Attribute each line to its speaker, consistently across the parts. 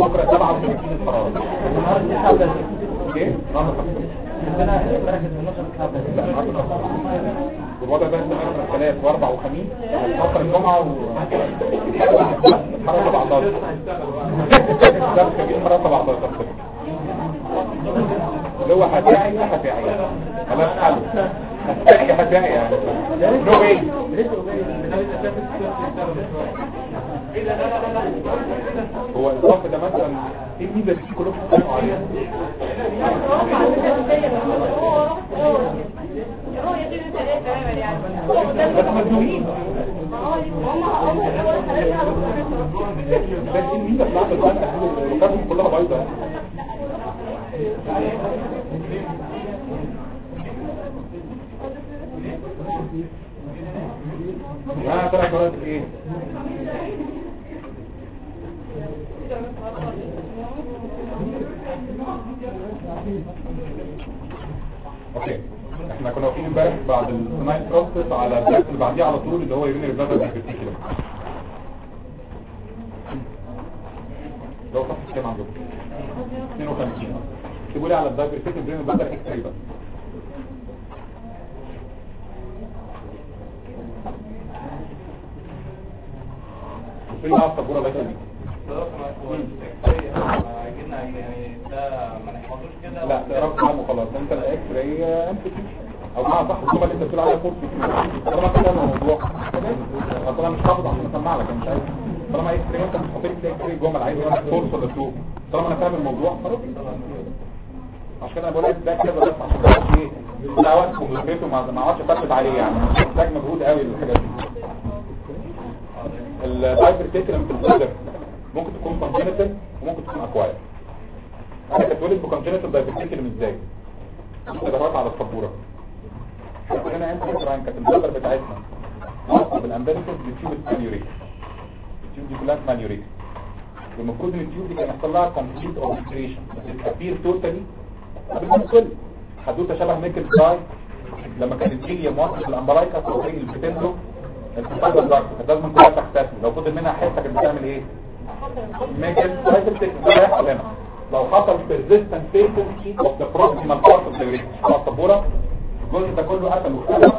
Speaker 1: بكره 37 الحراره ايه؟
Speaker 2: عندنا درجة 12 كتاب
Speaker 1: لا الوضع ده استمر من الثلاث واربع وخميس فقر الجمعة و حرارة 17 ده كبير حرارة 17 اللي هو هتاعي هتاعي خلاص حلو هتاعي هتاعي يعني نو ايه هو الصف ده مثلا ايه الميزه اللي كلكم بتتكلموا عليها بس مجنونين بس الميزه بتاعت الفن ركابهم كلها بايظه ها ترى قرات ايه اوكي احنا كنا واقفين امبارح بعد السنايل بروسس على الدرس اللي بعديه على طول اللي هو يوريني ريفازر بالبيتيكولم لو صفحه كام عندكم 52 اكتبوا لي على الدايفرسيتي برين بدل اكس راي بس في على السبوره الله يخليك لا تقراك معاهم وخلاص انت الاكس راي انت او مع صح الجمله اللي انت بتقول عليها كورس طالما كده الموضوع اصلا مش حافظ عشان اسمع لك مش عايز طالما اكس راي انت مش حاطط لي اكس راي جمل عايز اقول لك كورس ولا تو طالما انا فاهم الموضوع خلاص عشان كده انا بقول لك ده كده بس عشان ما ايه لا وقت كومبليكيته ما ما اقعدش اثبت عليه يعني محتاج مجهود قوي للحاجات دي الدايفر تيكلم في البلدر ممكن تكون كونجنتال وممكن تكون اكواير انت بتولد بكونجنتال دايفر تيكلم ازاي درجات على السبوره هنا انت كان كانت البلدر بتاعتنا ناقصه بالامبليكس بتيوب مانيوريك التيوب دي كلها مانيوريك والمفروض ان التيوب دي كان يحصل لها كومبليت اوبستريشن بس التكبير توتالي قبل ما الكل حدوته شبه ميكل ساي لما كان الجيليا موصل الامبلايكا او زي البتندو الفايبر دارك كانت لازم كلها تختفي لو فضل منها حته كانت بتعمل ايه ميكل ساي ده يحصل هنا لو حصل persistent patency of the proximal part of the urethra على السبوره الجزء ده كله قتل واختلف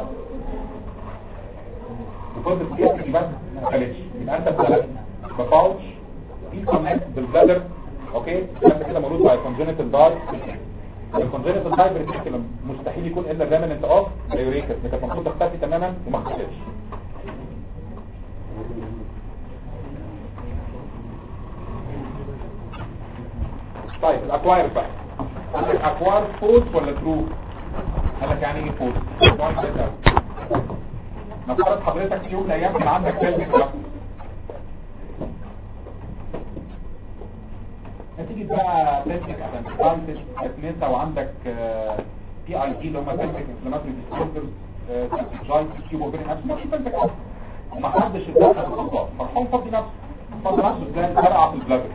Speaker 1: وفضل فيها بس ما قتلتش يبقى انت اتولدت بباوتش في كونكت بالبلادر اوكي انت كده مولود باي كونجنتال داي الكونجنتال داي بريتيكولم مستحيل يكون الا ريمننت اوف ايوريكس اللي كانت المفروض تختفي تماما وما اختفتش طيب الاكواير بقى عندك اكواير فولس ولا ترو قال لك يعني ايه فولس نفترض حضرتك في يوم من الايام كان عندك فيلم نتيجة بقى بلتك ادنتايتس اتنسى وعندك بي اي دي اللي هم بلتك انفلاماتوري ديسوردرز جاينت كيوبو بين نفسه مش بلتك وما حدش اتدخل في الموضوع فرحان فضي نفسه فضي نفسه ازاي فرقع في البلادر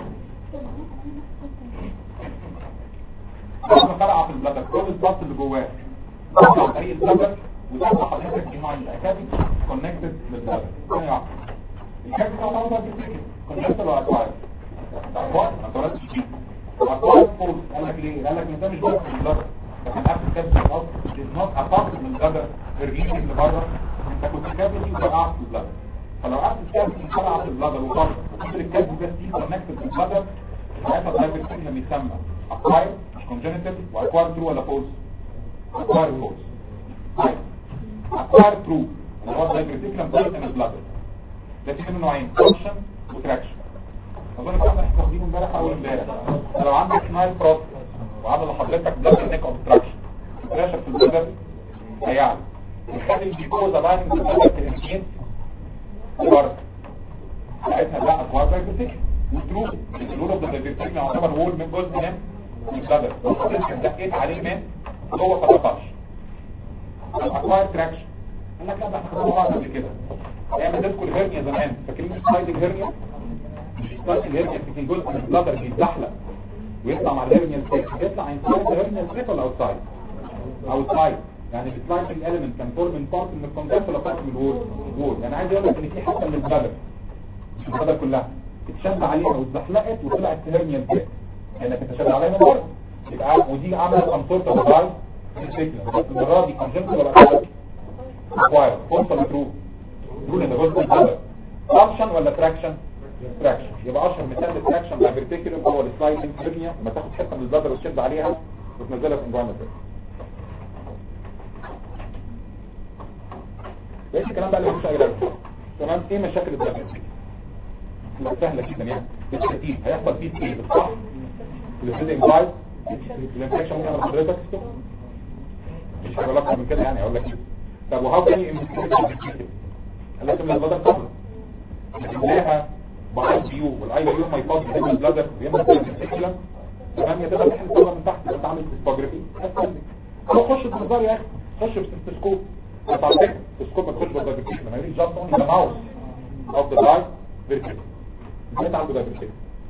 Speaker 1: لما فرقع في البلادر كل الضغط اللي جواه ضغط عن طريق البلادر وتبقى حضرتك جماعة الاكابي كونكتد للبلادر ثانية واحدة الكابي بتاع الأوضة بيتكت كونكتد ولا اكواير اكواير ما تولدش فيه اكواير فولس قال لك ليه؟ قال لك ان ده مش بس في البلادر لكن قبل كابي الأرض is not a part من البلادر الرجيم اللي بره انت كنت كابي وفرقعت في البلادر فلو قعدت الكابي وفرقعت في البلادر وبره وكل الكابي بس دي كونكتد في البلادر ساعتها الدايفرسيتي لما يسمى اكواير مش كونجنتال واكواير ترو ولا فولس اكواير فولس طيب اكواير ترو اللي هو الدايفرسيتي لما ضايق من البلادر ده في منه نوعين فانكشن وتراكشن اظن الكلام ده احنا واخدينه امبارح اول امبارح لو عندك سمايل بروسس وعمل لحضرتك بلاد نيك اوبستراكشن البريشر في البلادر هيعلى يخلي الجلوكوز لاين في البلادر تنسين بره ساعتها لا اكواير دايفرسيتي وترو الرول اوف ذا دايفرسيتي يعتبر وول من جزء من البلادر لو حضرتك دقيت عليه من جوه ما تقطعش الاكواير تراكشن قال لك لا ده احنا خدنا بعض قبل كده ايام ديسكو الهرنيا زمان فاكرين سلايد الهرنيا مش سلايد الهرنيا في جزء من البلادر بيتزحلق ويطلع مع الهرنيا ستيك يطلع انسايد الهرنيا ستيك ولا اوتسايد اوتسايد يعني السلايدنج اليمنت كان فور من بارت من الكونتاكت ولا بارت من الوول وول يعني عايز اقول لك ان في حته من البلادر مش البلادر كلها اتشد عليها واتزحلقت وطلعت هرنيا الفات لانك انت شد عليها من بره يبقى ودي عملت انصورة الغاية بس المرة دي كونجنتال ولا اكوير اكوير فونس ولا ترو ترو لان جزء البلد فانكشن ولا تراكشن تراكشن يبقى اشهر مثال للتراكشن بتاع فيرتيكولم هو السلايدنج هرنيا لما تاخد حته من البلدر وتشد عليها وتنزلها في انجوان الفات بقيت الكلام بقى اللي مش اي لازمه تمام ايه مشاكل الدم لا سهله جدا يعني بالترتيب هيحصل فيه ايه بالصح الفيزيك بايت الانفكشن ممكن على حضرتك مش هقول اكتر من كده يعني اقول لك ايه طب وهاو كان يمسكك قال لك من البلدر قبل لها باي فيو والاي فيو ما يفضل زي البلدر بيعمل الفكره تمام يا تبقى تحل صوره من تحت انت عامل سيسبوجرافي اسهل لك خش في النظار يا اخي خش في الستيسكوب بس على فكره السكوب ما تخش بالدايفرتيشن ما يريد جاست اونلي ذا ماوس اوف ذا داي فيرتيكال انت عنده دايفرتيشن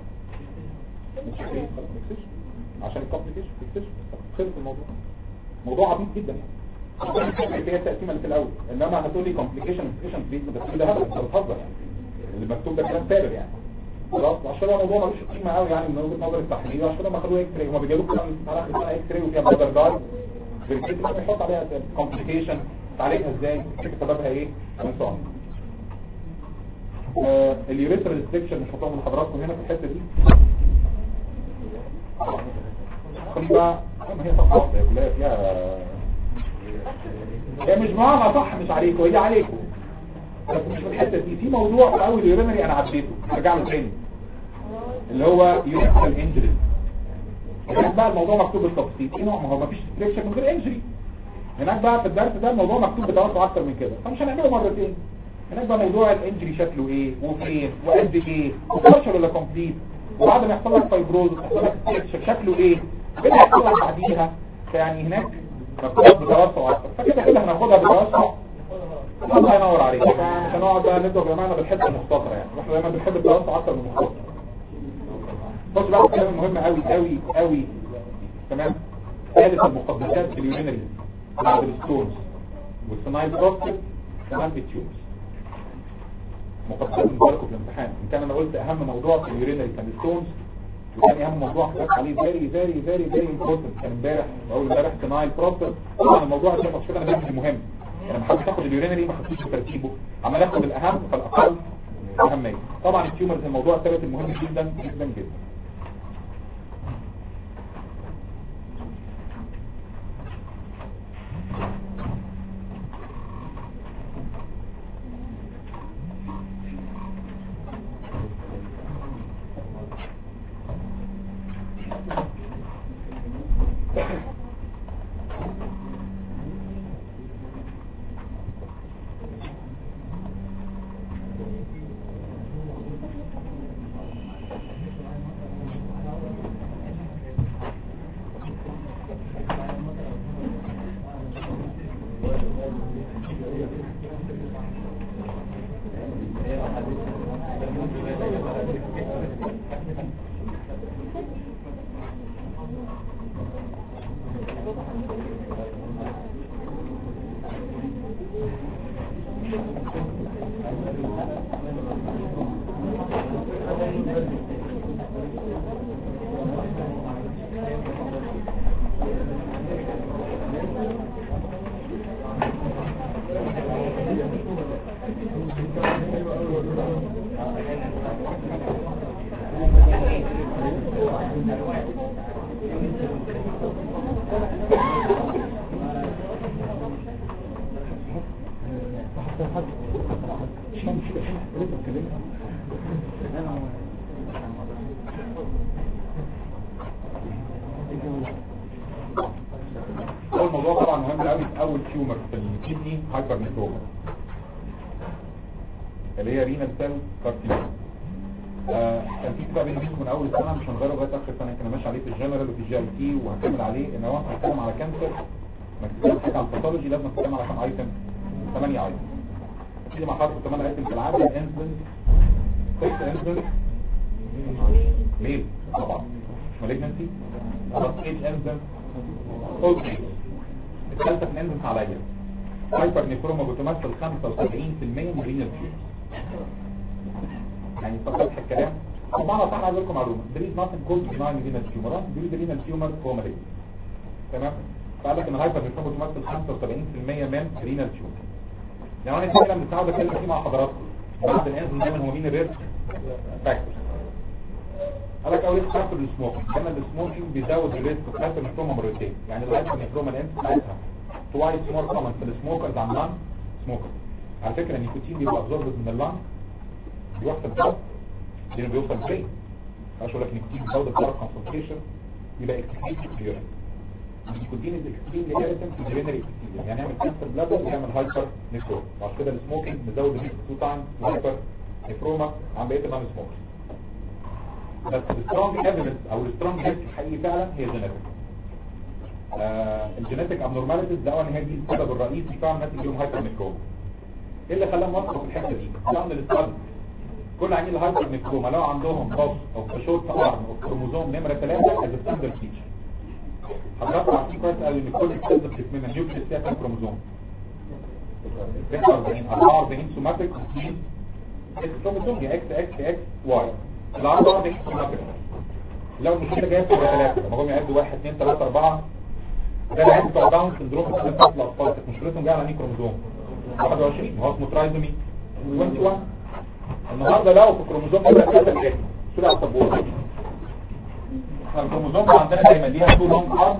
Speaker 1: عشان الكومبليكيشن تكتشف خلص الموضوع موضوع عبيط جدا يعني هي التقسيمه اللي في الاول انما هتقول لي كومبليكيشن انفكشن تريتمنت بس ده هبل انت بتهزر يعني اللي مكتوب ده كلام فارغ يعني خلاص عشان هو الموضوع ملوش قيمه قوي يعني من وجهه نظر التحليل عشان لما خدوه اكس راي هما بيجيبوا كده على اخر السنه اكس راي وفيها بلادر داي فيرتيكال بيحط عليها كومبليكيشن تعالجها ازاي تفتكر سببها ايه وانت on آه اليوريترال ريستريكشن مش هحطهم لحضراتكم هنا في الحته دي خلي بقى ما هي صح واحده هي كلها فيها هي مش معانا صح مش عليكم هي عليكم بس مش في الحته دي في موضوع في اول يورينري انا عديته هرجع له تاني اللي هو يوريترال انجري هناك بقى الموضوع مكتوب بالتفصيل ايه نوع ما هو مفيش ريستريكشن من غير انجري هناك بقى في الدرس ده الموضوع مكتوب بتوسع اكتر من كده فمش هنعمله مرتين هناك بقى موضوع الانجري شكله ايه وفين وقد ايه وبارشل ولا كومبليت وبعد ما يحصل لك فايبروز يحصل لك ستريكشر شكله ايه ايه اللي هيحصل لك بعديها فيعني هناك مكتوب بتوسع اكتر فكده كده هناخدها بتوسع الله ينور عليك مش هنقعد بقى ندعو يا جماعه بنحب المختصر يعني احنا دايما بنحب التوسع اكتر من المختصر بص بقى الكلام المهم قوي قوي قوي تمام ثالث المقدسات في اليورينري بعد الستونز والسنايل بروستيت كمان بالتيوبس مقدسات مباركوا في الامتحان ان كان انا قلت اهم موضوع في اليورينري كان الستونز وكان اهم موضوع حكيت عليه فيري فيري فيري فيري امبورتنت كان امبارح اول امبارح سنايل بروستيت طبعا الموضوع ده مش كده انا بحث مهم انا ما حبيتش اخد اليورينري ما خدتوش بترتيبه عمال اخد الاهم فالاقل اهميه طبعا التيومرز الموضوع الثالث المهم جدا جدا جدا اول موضوع طبعا مهم قوي في اول تيومر في الكدني هايبر نيكروما اللي هي رينال سيل كارسينوما آه كان في كتاب انجليزي من اول السنه مش هنغيره لغايه اخر السنه كان ماشي عليه في الجنرال وفي الجي اي تي وهكمل عليه ان هو هتكلم على كانسر ما تتكلم حاجه على الباثولوجي لازم تتكلم على كام ايتم 8 ايتم في ما حاطط 8 ايتم في العاده الانسلين 6 انسلين ميل طبعا مالجنسي خلاص اتش انسلين اوكي الثالثه في الانزيم عليا هايبر نيكروما بتمثل 75% من رينال تيوب يعني فتح الكلام طبعا صح عايز لكم معلومه there is nothing called benign renal tumor there is renal tumor هو مالي تمام فقال لك ان الهايبر نيفروما بتمثل 75% من رينال تيومر لو انا كده متعود اتكلم فيه مع حضراتكم بعد الانزيم دايما هو مين الريسك فاكتورز قال لك اول حاجه السموكينج كان السموكينج بيزود الريسك في الهايبر نيفروما مرتين يعني الهايبر نيفروما الانس بتاعتها توايس مور كومن في السموكرز عن نان سموكر على فكره النيكوتين بيبقى ابزوربد من اللنج بيروح في البلد لانه بيوصل فين مش هقول لك النيكوتين بيزود البلد كونسنتريشن يبقى اكتيفيتي في اليورين النيكوتين از اكستريملي ايريتنت في اليورينري ابيثيليوم يعني يعمل كانسر بلادر ويعمل هايبر نيفروما وعشان كده السموكينج مزود الريسك تو تايمز هايبر نيفروما عن بقيه النون سموكرز بس السترونج ايفيدنس او السترونج هيست الحقيقي فعلا هي جينيتك آه الجينيتك ابنورماليتيز ده ان هي دي السبب الرئيسي فعلا الناس اللي لهم هايبر نيكروما ايه اللي خلاهم وصلوا في الحته دي لان الاستاذ كل عينين الهايبر نيكروما لو عندهم بوس او شورت ارم او كروموزوم نمره 3 از ستاندرد فيتشر حضرتك عارفين كويس قوي ان كل السيلز في جسمنا نيوكليس فيها كام كروموزوم 46 44 سوماتيك الكروموزوم يا اكس اكس اكس واي ال 44 سوماتيك لو مش كده جايه تبقى 3 لما هم يعدوا 1 2 3 4 ده العيال بتوع داون سندروم في بتاعت الاطفال كانت مشكلتهم جايه على مين كروموزوم 21 هو اسمه ترايزومي 21 النهارده لو في كروموزوم نمره 3 ايه شو على السبوره احنا الكروموزوم عندنا دايما ليها تو لونج ارمز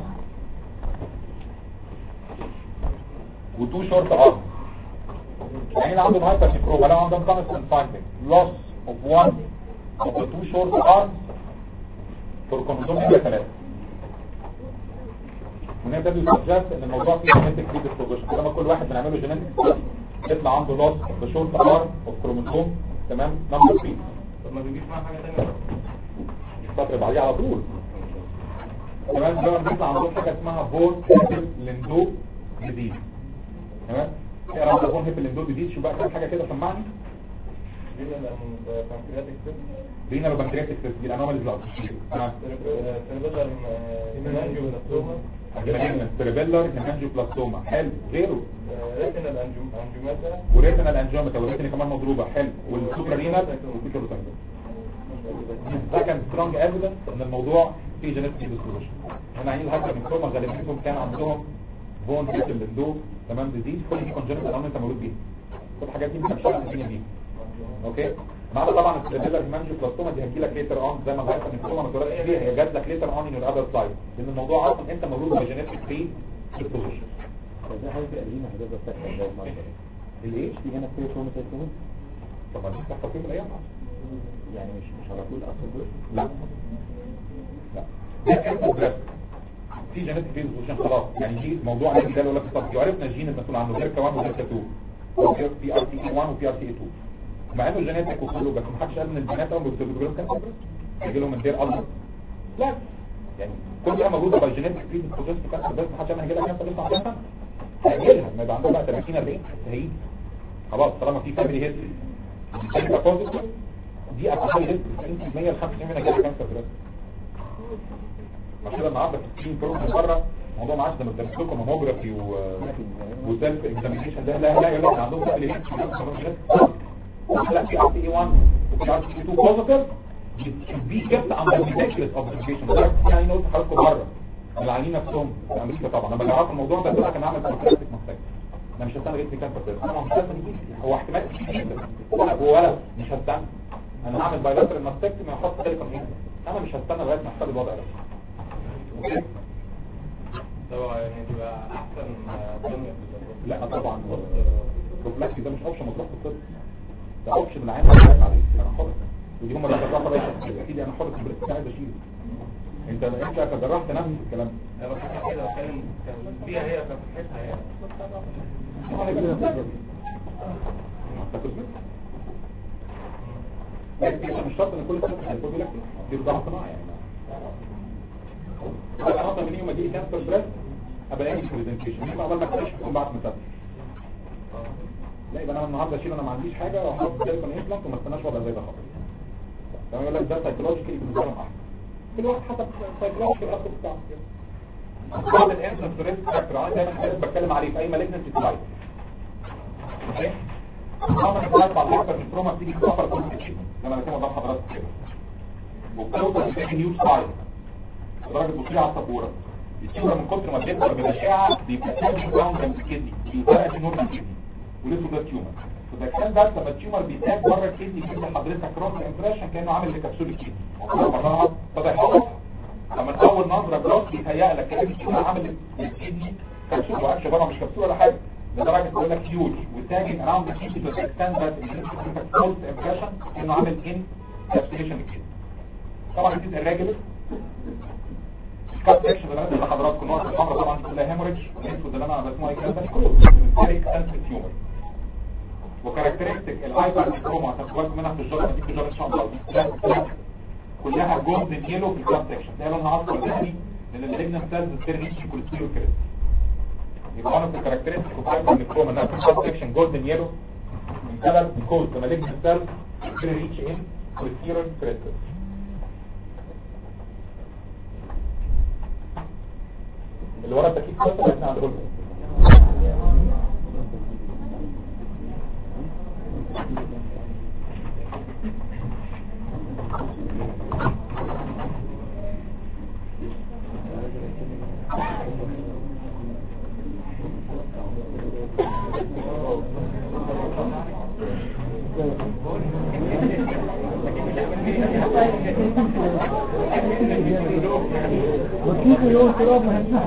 Speaker 1: وتو شورت ارمز يعني اللي عندهم هايبر نيكروما لو عندهم كونستنت فايندنج لوس اوف وان اوف ذا تو شورت ارمز فور كروموزوم نمره 3 ونبدا بيسجست ان الموضوع فيه جينيتك بريدisposition لما كل واحد بنعمله جينيتك يطلع عنده لوس اوف ذا شورت ارم اوف كروموزوم تمام نمبر 3
Speaker 2: طب ما بيجيش معاه حاجه ثانيه
Speaker 1: الفتره بعديها على طول تمام ده بيطلع عندهم حاجه اسمها بون هيبل لندو جديد تمام ايه رايك بون هيبل لندو جديد شو بقى كام حاجه كده سمعني
Speaker 2: بانكرياتيك
Speaker 1: رينا وبنكرياتيك سيست دي الانوماليز الاوتوشيل تمام
Speaker 2: سيربيلر هيمانجيوبلاستوما
Speaker 1: سيربيلر هيمانجيوبلاستوما حلو غيره
Speaker 2: ريتينال انجيوماتا
Speaker 1: وريتنال انجيومتا وريتنال كمان مضروبه حلو والسوبر رينال والسوبر ده كان سترونج ايفيدنس ان الموضوع فيه جينيتك ديسبوزيشن هنا عينين الهايبر نيكروما غالبيتهم كان عندهم بون هيبل لندو تمام ديزيز كل دي كونجنتال اون انت مولود بيها كل الحاجات دي انت مش عارف الدنيا بيها اوكي ما عدا طبعا السيربيلر هيمانجيوبلاستوما دي هتجي لك ليتر اون زي ما الهايبر نيكروما ما اتولدتش بيها هي جات لك ليتر اون ان يور اذر سايد لان الموضوع اصلا انت مولود بجينيتك فري ديسبوزيشن
Speaker 3: ده حاجة قديمة هتبقى بتحصل زي المنظر
Speaker 1: الايه
Speaker 3: في هنا في كرومة تكون
Speaker 1: طب ما دي بتحصل في يوم من الايام
Speaker 3: يعني مش مش على طول أصل دول
Speaker 1: لا لا ده كان بريست في جينيتك ديسبوزيشن خلاص يعني دي موضوع عندي ده ولا في طب عرفنا الجين المسؤول عنه غير 1 وغير 2 وغير في ار تي 1 وفي ار تي 2 مع انه جينيتك وكله بس ما حدش قال ان البنات اول ما بيكتبوا جرام كانسر بريست هيجي لهم من دير الله لا يعني كل ده موجوده باي جينيتك في ديسبوزيشن كانسر بريست ما حدش قال هيجي لها كانسر بريست عندها هيجيلها ما يبقى عندها بقى 30 40 هيجي خلاص طالما في فاميلي هيستوري دي بوزيتيف دي اقل ريسك 90% ل 95% من كده كانسر بريست عشان كده النهارده في السكرين بروجرام بره الموضوع ما عادش ده مدرس لكم ماموجرافي و وسيلف اكزامينشن ده لا لا يقول لك عندهم فاميلي هيستوري لا في ار تي 1 وفي ار تي 2 بوزيتيف دي كيبت عند الريدكشنس اوبزرفيشن ده يعني قلت حضراتكم بره العيانين نفسهم في امريكا طبعا انا بعرف الموضوع ده بقول لك انا عامل كونتراكتيك مستقبل انا مش هستنى جيت كانسر بس انا مش هستنى يجي هو احتمال كبير جدا هو ولا مش هستنى انا هعمل بايلاترال ماستكتومي واحط سيليكون هنا انا مش هستنى لغايه ما يحصل الوضع ده اوكي
Speaker 2: طبعا يعني تبقى احسن دنيا
Speaker 1: لا طبعا بروفلاكسي ده مش اوبشن مطروح في الطب ده اوبشن العام اللي عليه انا حر ودي هم اللي هتطلعوا قضيه شخصيه اكيد انا حر في البريست بتاعي بشيله انت انت كجراح تنفذ الكلام
Speaker 2: انا بفكر كده بتكلم كان فيها هي كفتحتها يعني
Speaker 1: لكن مش شرط ان كل الناس هيكون لك دي بضاعه صناعه يعني انا اصلا من يوم ما جه كانسر بريست ابقى اعمل برزنتيشن يبقى قبل ما اكتشف يكون بعد مسافه لا يبقى انا النهارده اشيل انا ما عنديش حاجه واحط سيليكون امبلانت وما استناش وضع زي ده خالص تمام يقول لك ده سايكولوجيكالي بالنسبه لهم احسن كل واحد حسب سايكولوجيكال الاصل بتاعه بعض الانسان ريسك فاكتور انا دايما بتكلم عليه في اي مالجنسي سلايد اوكي طبعا السلايد بعد اكتر من تروما بتيجي تكفر كل شيء لما انا قدام حضرتك كده وبتوصل لتاني نيو سايد درجه بصير على السبوره التيومر من كتر ما بيكبر بالاشعه بيبقى سيرجن جراوند جنب الكدني بيبقى في نور الكدني ولسه ده تيومر فده كان ده لما التيومر بيتاج بره الكدني بيدي حضرتك كروس امبريشن كانه عامل لكبسول الكدني مرة بدا يحط لما اول نظره جراس بيتهيأ لك كان التيومر عامل للكدني كبسول وقفش بره مش كبسول ولا حاجه لدرجه تقول لك هيوج وتاجن اراوند الكدني تو اكستند ذات كروس امبريشن كانه عامل ان كابسوليشن الكدني طبعا دي الراجل كات سكشن اللي انا حضراتكم نقط الحمراء طبعا دي كلها هيموريدج والانفو اللي انا بسموها ايه كده كرونيك سنسيتيف تيومر وكاركترستيك الهايبر كروما هتاخدوا منها في الجرة دي في الجرة ان شاء الله كلها جولدن يلو في الكات سكشن ده لونها اصفر ذهبي لان الليجنم سيلز بتصير ريتش كوليسترول كريست يبقى انا في الكاركترستيك الهايبر كروما انها في الكات سكشن جولدن يلو من كلر كوز لما الليجنم سيلز بتصير ريتش ان كوليسترول كريست اللي ورا التكييف بس اللي احنا هنقوله
Speaker 4: وكيف يقول تراب ما ينفعش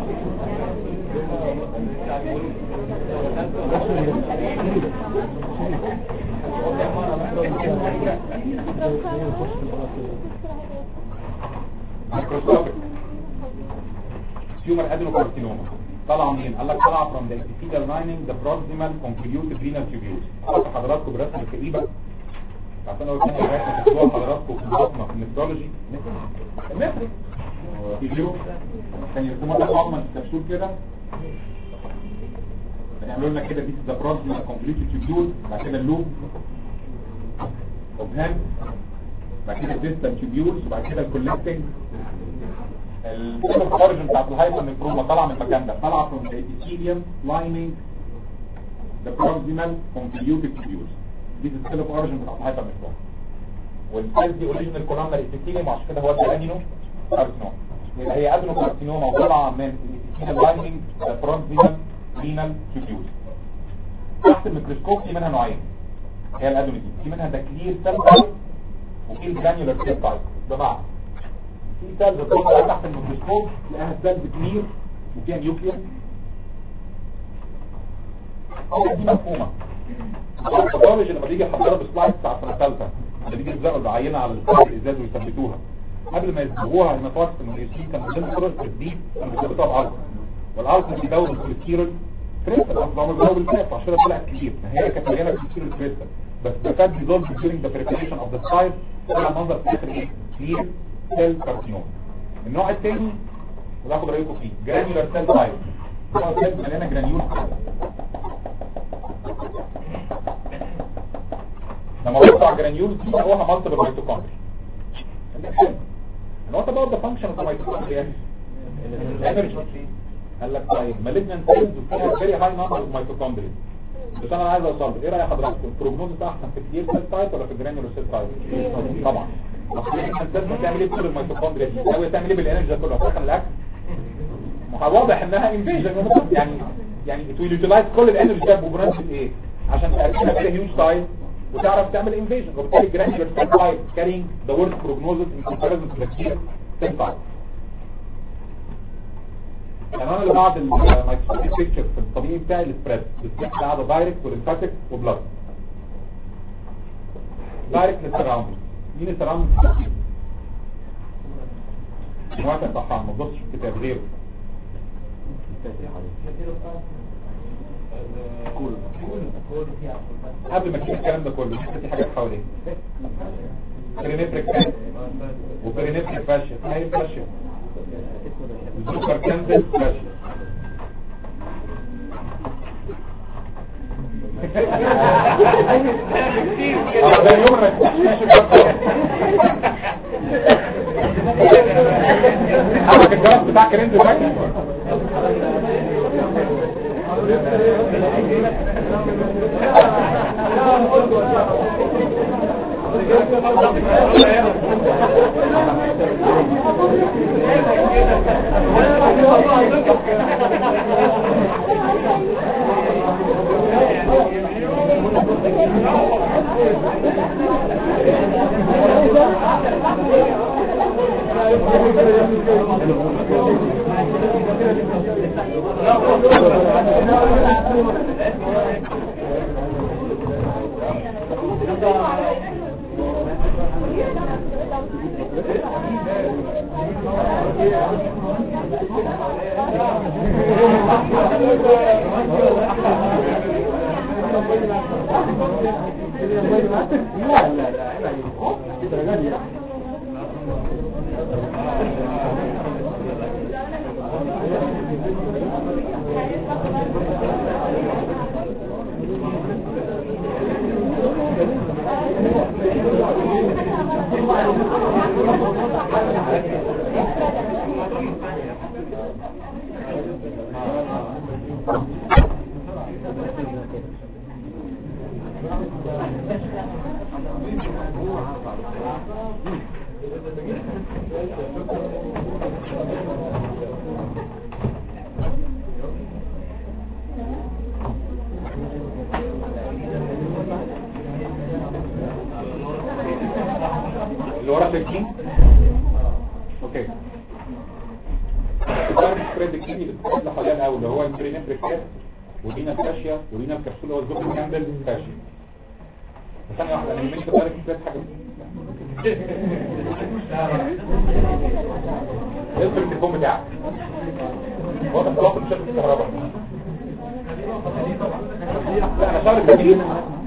Speaker 1: مايكروسكوبيك تيومر ادينوكارسينوما طلع منين؟ قال لك طلع from the epithelial lining the proximal convoluted renal tubules حط حضراتكم برسم الكئيبة عشان لو كان الرسم في الصور حضراتكم في البطنة في النفرولوجي المتري يجيبوا كان يرسموا لك عظمة الكبسول كده يعملوا لنا كده دي the proximal convoluted tubule بعد كده اللوب اوبهام بعد كده distal tubules وبعد كده الكولكتنج السيلف اوريجن بتاعت الهايبر نيكروما طالعه من المكان ده طالعه from the epithelium lining the proximal convoluted tubules دي السيلف اوريجن بتاعت الهايبر نيكروما والسيل دي اوريجينال كولامنر epithelium وعشان كده هو ده ادينو كارسينوما يبقى هي ادينو كارسينوما وطالعه من الابيثيليال لايننج the proximal renal tubules تحت الميكروسكوب في منها نوعين هي الادوني دي في منها ده كلير سيل تايب وفي الجرانيولار سيل تايب بمعنى في سيلز بتطلع تحت الميكروسكوب تلاقيها سيلز كبير وفيها نيوكليوس أو دي مفهومة الباثولوجي لما بيجي يحضروا بسلايد بتاع سنة ثالثة اللي بيجي يلزقوا العينة على السلايد الإزاز ويثبتوها قبل ما يصبغوها هيماتوكس من اليوسين كان من ضمن طرق التثبيت كانوا بيثبتوها بعلق والعلق بيدور الكوليسترول كريستال اصلا هو بيدور الكاف عشان كده طلعت كبير ما هي كانت مليانه كوليسترول كريستال بس ده كان بيدور during the preparation of the slide طلع منظر في الاخر ايه كلير سيل كارسينوم النوع الثاني وناخد رايكم فيه جرانيولار سيل تايب هو سيل مليانه جرانيول لما بصوا على الجرانيول دي هوها مالتيبل ميتوكوندري And what about the function of the mitochondria? Energy. قال لك طيب malignant cells فيها very high number of mitochondria. بس انا عايز اوصل ايه راي حضرتك البروجنوز ده احسن في الكلير سيل تايب ولا في الجرانيولار سيل تايب؟ طبعا. اصل الانسان بتعمل ايه بكل الميتوكوندريا دي؟ او تعمل ايه بالانرجي ده كله؟ هتسخن الاكل؟ ما هو واضح انها انفيجن يعني يعني تو يوتيلايز كل الانرجي ده بمناسبه ايه؟ عشان تقسمها كده هيوج سايز وتعرف تعمل انفيجن وبالتالي الجرانيولار سيل تايب كارينج ذا وورست بروجنوزس ان كومباريزون تو ذا كلير سيل تايب يعني انا اللي بعد المايكروسكوبيك بيكتشر في الطبيعي بتاعي السبريد السبريد ده قاعده دايركت والانفاتيك وبلاد دايركت للسراوند مين السراوند موافق طبعا ما تبصش في كتاب غيره قبل ما تشوف الكلام ده كله لسه في حاجات حواليه برينيفريك فات وبرينيفريك فاشيا هاي فاشيا الزوكر كاندل فاشيا اه ده اليوم ما تفتحش البطل عمك الجرس بتاع كرينز فاكر
Speaker 3: لا لا لا عيب عليك الدرجات دي لا.
Speaker 1: اللي ورا 15 اوكي الدارك سبريد الكيمي اللي بتتحط حواليها الاول اللي هو البرينفريك كاب ودينا الفاشيا ودينا الكبسوله والزوج كامبل فاشيا ثانية واحدة انا يمين الدارك سبريد حاجة اقفل التليفون بتاعك واضح خلاص مش شايف الكهرباء لا انا شعر الجديد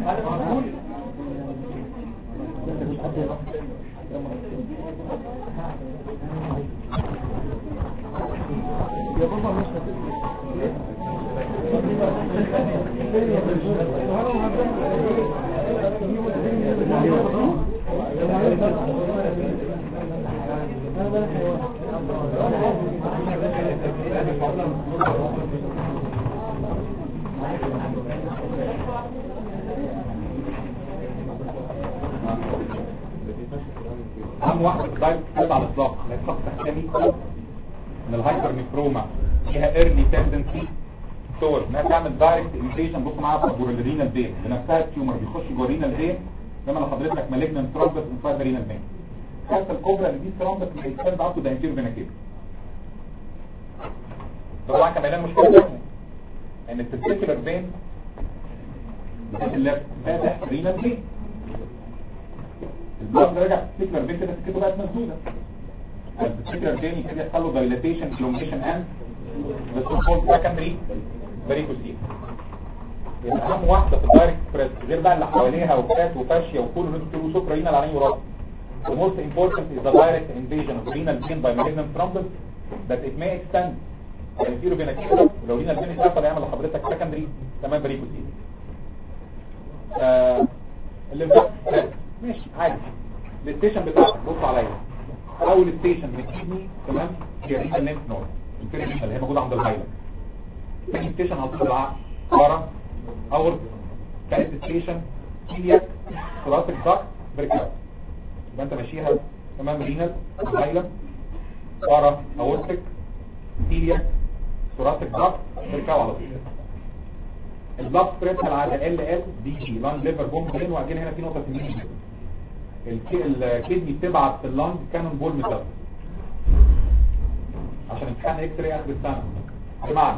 Speaker 1: اهم واحدة في الدايت كده على الاطلاق لا يتحط تحتها 100 خط من الهايبر نيفروما فيها ايرلي تندنسي تور انها تعمل دايركت انفيجن بص معاها في جوه الرينال فين بنفسها التيومر بيخش جوه الرينال فين لما لو حضرتك مالجنان ترومبس انسايد الرينال فين حتى الكوبرا اللي دي ترومبس اللي هيتسند عطوا ده انتيرو فينا كده طبعا كمان المشكله ده ان التستيكولار فين اللي فاتح رينال فين البلاد رجع التستيكولار فين كده كده بقت مسدوده التستيكولار فين يبتدي يحصل له دايلاتيشن كلوميشن اند بس الفول سكندري فاريكوسين يبقى اهم واحده في الدايركت بريس غير بقى اللي حواليها وفات وفاشيه وكل اللي انتوا بتقولوا سوبر رينال على يورات The most important is the direct invasion of renal vein by malignant thrombus that it may extend الفيرو فيناكيولا ولو رينال فين اتقفل يعمل لحضرتك سكندري تمام فاريكوسين آه اللي بقى ماشي عادي الستيشن بتاعتك بص عليا اول ستيشن من الكدني تمام هي رينال لينف نود الفيرينال اللي هي موجوده عند الهايلر تاني ستيشن هتطلع العقل ورا اول ثالث ستيشن كيلياك ثلاثة داك بريكاوت يبقى انت ماشيها تمام رينال هايلر ورا اورتك كيلياك ثلاثة داك بريكاوت على طول البلاد بريشر على ال ال دي جي لانج ليفر بوم بين وبعدين هنا في نقطه سميه الكدني بتبعت في اللانج كانون بول ميثود عشان امتحان اكس راي اخر السنه بمعنى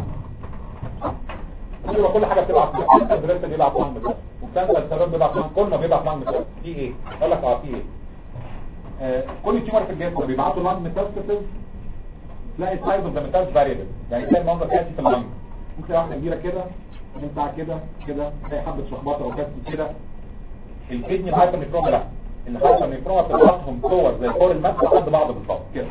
Speaker 1: كل كل حاجه بتبعت في الكانسر بريشر بيبعت لانج ميثود والكانسر السبب بيبعت لانج كل ما بيبعت لانج ميثود في ايه اقول لك اه في ايه آه كل تيومر في الجسم بيبعتوا لانج ميثود تلاقي السايز اوف ذا ميثود فاريبل يعني تلاقي المنظر كاتي في اللانج ممكن تلاقي واحده كبيره كده ينفع كده كده تلاقي حبه شخبطه او كاتي كده الكدني الهايبر نيفروما لا الهايبر نيفروما بتبعتهم صور زي صور المس لحد بعض بالظبط كده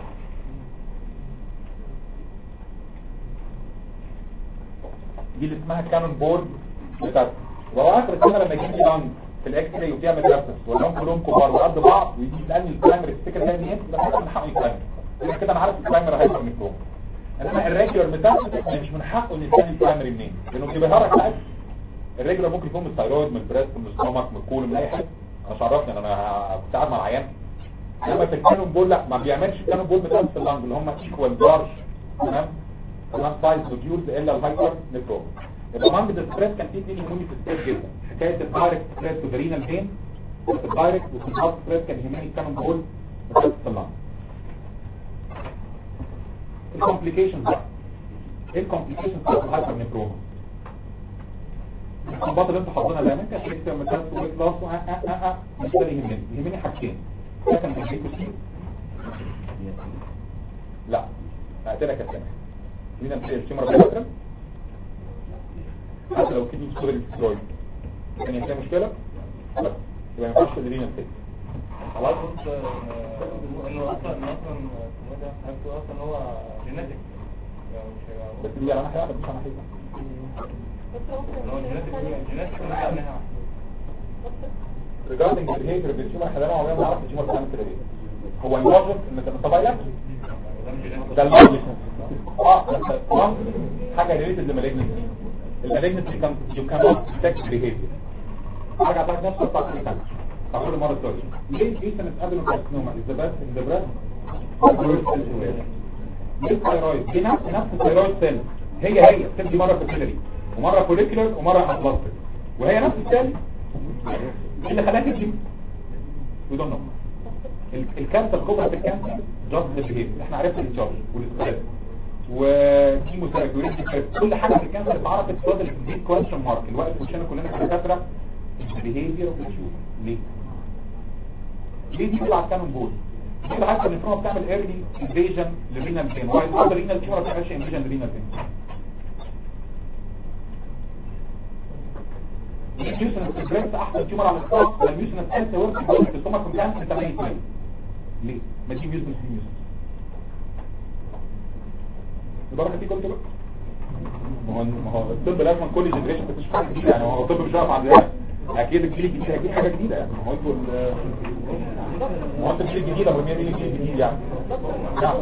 Speaker 1: دي اللي اسمها كانون بورد بتاعت وهو اخر السنه لما يجي لي لانج في الاكس راي وفيها ميتاستس واللون كلهم كبار وقد بعض ويجي يسالني البرايمري تفتكر ده مين ده انا حقي البرايمري كده انا عارف البرايمري هايبر نيفروما انما الريجولار ميتاستاسيس مش من حقه ان يكون برايمري منين لانه بيظهرك عادي الريجولار ممكن يكون من الثايرويد من البريست من الستومك من الكول من اي حاجه انا مش عرفني انا كنت قاعد مع العيان لما في الكانون بول لا ما بيعملش الكانون بول بتاعت في اللنج اللي هم ايكوال لارج تمام تمام سايز نوديولز الا الهايبر نيفرون يبقى مانج الستريس كان فيه اثنين يهموني في الستريس جدا حكايه الدايركت ستريس في الرينال فين في الدايركت وفي الهارت ستريس كان يهمني الكانون بول بتاعت في اللنج الكومبليكيشنز بقى ايه الكومبليكيشنز بتاعت الهايبر نيفرون الخباط اللي انتوا حاطينها دايما انت شايف لما كانت ويت لاس اه اه اه اه مش ده اللي يهمني يهمني حاجتين سكن في لا هقتلك يا سامح مين امثله التيومر بيترم حتى لو كدني سكور السترويد كان يحصل مشكله بس يبقى ما ينفعش تدرينا الست
Speaker 2: خلاص قلت آه، انه اصلا انه اصلا اسمه ده حاجته اصلا هو جينيتك يعني مش
Speaker 1: بس دي على ناحيه واحده مش على ناحيه
Speaker 2: ان هو جينيتك جينيتك مش على
Speaker 1: regarding the behavior of the tumor احنا دايما عمرنا ما نعرف التيومر بتعمل كده ليه هو اللوجيك ان طبيعي ده اللوجيك اه بس one حاجه ريليتد لمالجنسي المالجنسي كان يو كان نوت ديتكت بيهيفير ارجع تاني نفس القصه اللي كانت هقول مره ثانيه ليه في سنه قبل الكارسينوما از ذا بيست ان ذا بريست ليه الثايرويد دي نفس نفس الثايرويد سيل هي هي السيل دي مره فيكيلري ومره فوليكولر ومره ابلاستيك وهي نفس السيل ايه اللي خلاها تجي وي دونت نو الكانسر الكبرى في الكانسر جاست بالبيهيفير احنا عرفنا التشارج والاسترس وكيموثيرابي وريديوثيرابي كل حاجه في الكانسر اتعرفت فاضل دي كويشن مارك الوقت وشنا كلنا كدكاتره البيهيفير اوف التيومر ليه؟ ليه دي بتلعب كانون بول؟ دي اللي حتى الانفروما بتعمل ايرلي انفيجن للرينال فين وايل الاذر رينال تيومر ما بتعملش انفيجن للرينال فين الميوسنس البريكس احسن تيومر على الاطلاق الميوسنس انت ورك في السtomach كان كانسر 8 ليه؟ ما دي ميوسنس دي ميوسنس البركه دي كنت بقى ما هو ما هو الطب لازم كل جنريشن تكتشف حاجه جديده يعني هو الطب مش واقف عند ده اكيد الجيل الجديد هيجيب حاجه جديده يعني ما هو انتوا ال- ما هو انت الجيل الجديد ابو مين الجيل الجديد يعني نعم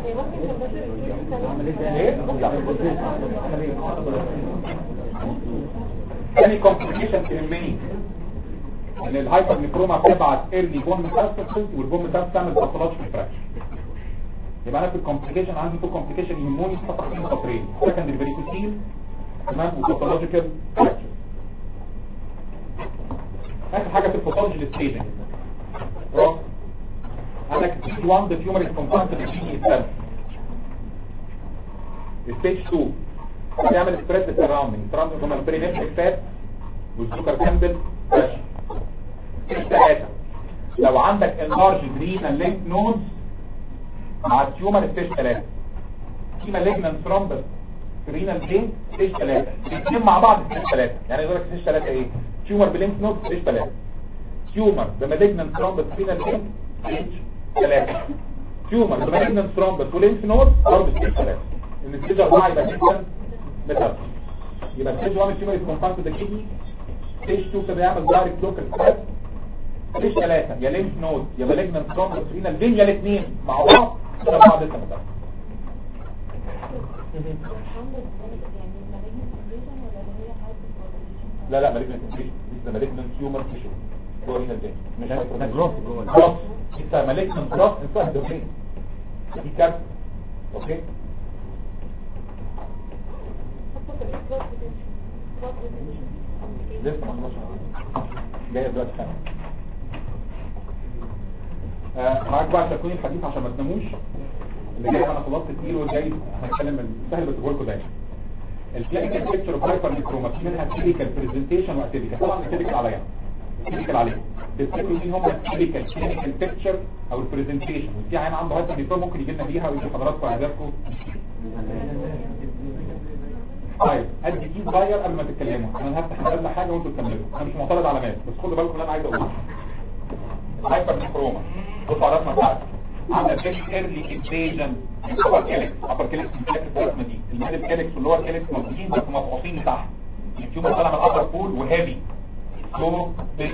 Speaker 1: ايه ثاني كومبليكيشن تهمني ان الهايبر نيكروما بتبعت ايرلي بون ميتاستاسيس والبون ميتاستاسيس تعمل باثولوجيكال فراكشن يبقى انا في الكومبليكيشن عندي تو كومبليكيشن يهموني سطحين سطرين سكندري فيريكوسيل تمام وباثولوجيكال فراكشن اخر حاجه في الباثولوجي الستيجنج روك عندك ستيج 1 the tumor is confined to the kidney itself ستيج 2 بيعمل ستريس سراوندنج سراوندنج هم البرينيفريك فات والسكر كامبل فريش ستيج 3 لو عندك enlarged renal lymph nodes مع التيومر ستيج 3 في مالجنان ثرومبس في رينال فين ستيج 3 الاثنين مع بعض ستيج 3 يعني يقول لك ستيج 3 ايه تيومر بليمف نود ستيج 3 تيومر بمالجنان ثرومبس في رينال فين ستيج 3 تيومر بمالجنان ثرومبس وليمف نود برضه ستيج 3 ان ستيج 4 يبقى جدا ميتال يبقى ستيج 1 التيومر از كونفايند تو ذا كيدني ستيج 2 كده يعمل دايركت لوكال ستريس ستيج 3 يا ليمف نود يا مالجنان ثرومبس في رينال فين يا الاثنين مع بعض كده بعض لسه ميتال لا لا مالجنان تيشو لسه مالجنان تيومر تيشو جوه هنا الجين مش عارف
Speaker 3: جروث جوه.
Speaker 1: جروث لسه مالجنان جروث انتهى دومين دي كارت اوكي لسه ما خلصش جايه دلوقتي ثانيه آه، معاك بقى تكوين الحديث عشان ما تناموش اللي جاي انا خلصت التقيل والجاي هنتكلم السهل بس بقول لكم دايما الكلينيكال بيكتشر اوف هايبر نيكروما في منها كلينيكال برزنتيشن واكتيفيكال طبعا الكلينيكال عليها الكلينيكال عليها تفتكروا مين هم الكلينيكال كلينيكال بيكتشر او البرزنتيشن وفي عين عنده هايبر نيكروما ممكن يجي لنا بيها ويجي حضراتكم اهدافكم طيب ادي كيس صغير قبل ما تتكلموا انا هفتح اقل حاجه وانتوا تكملوا انا مش معترض على مات بس خدوا بالكم اللي انا عايز اقوله الهايبر نيكروما بصوا على الرسمه بتاعتي عندنا فيش ايرلي انفيجن الابر كيلكس الابر كيلكس الرسمه دي الميدل كيلكس واللور كيلكس موجودين بس مفقوسين لتحت التيومر طالع من الابر بول وهيفي سلو بيج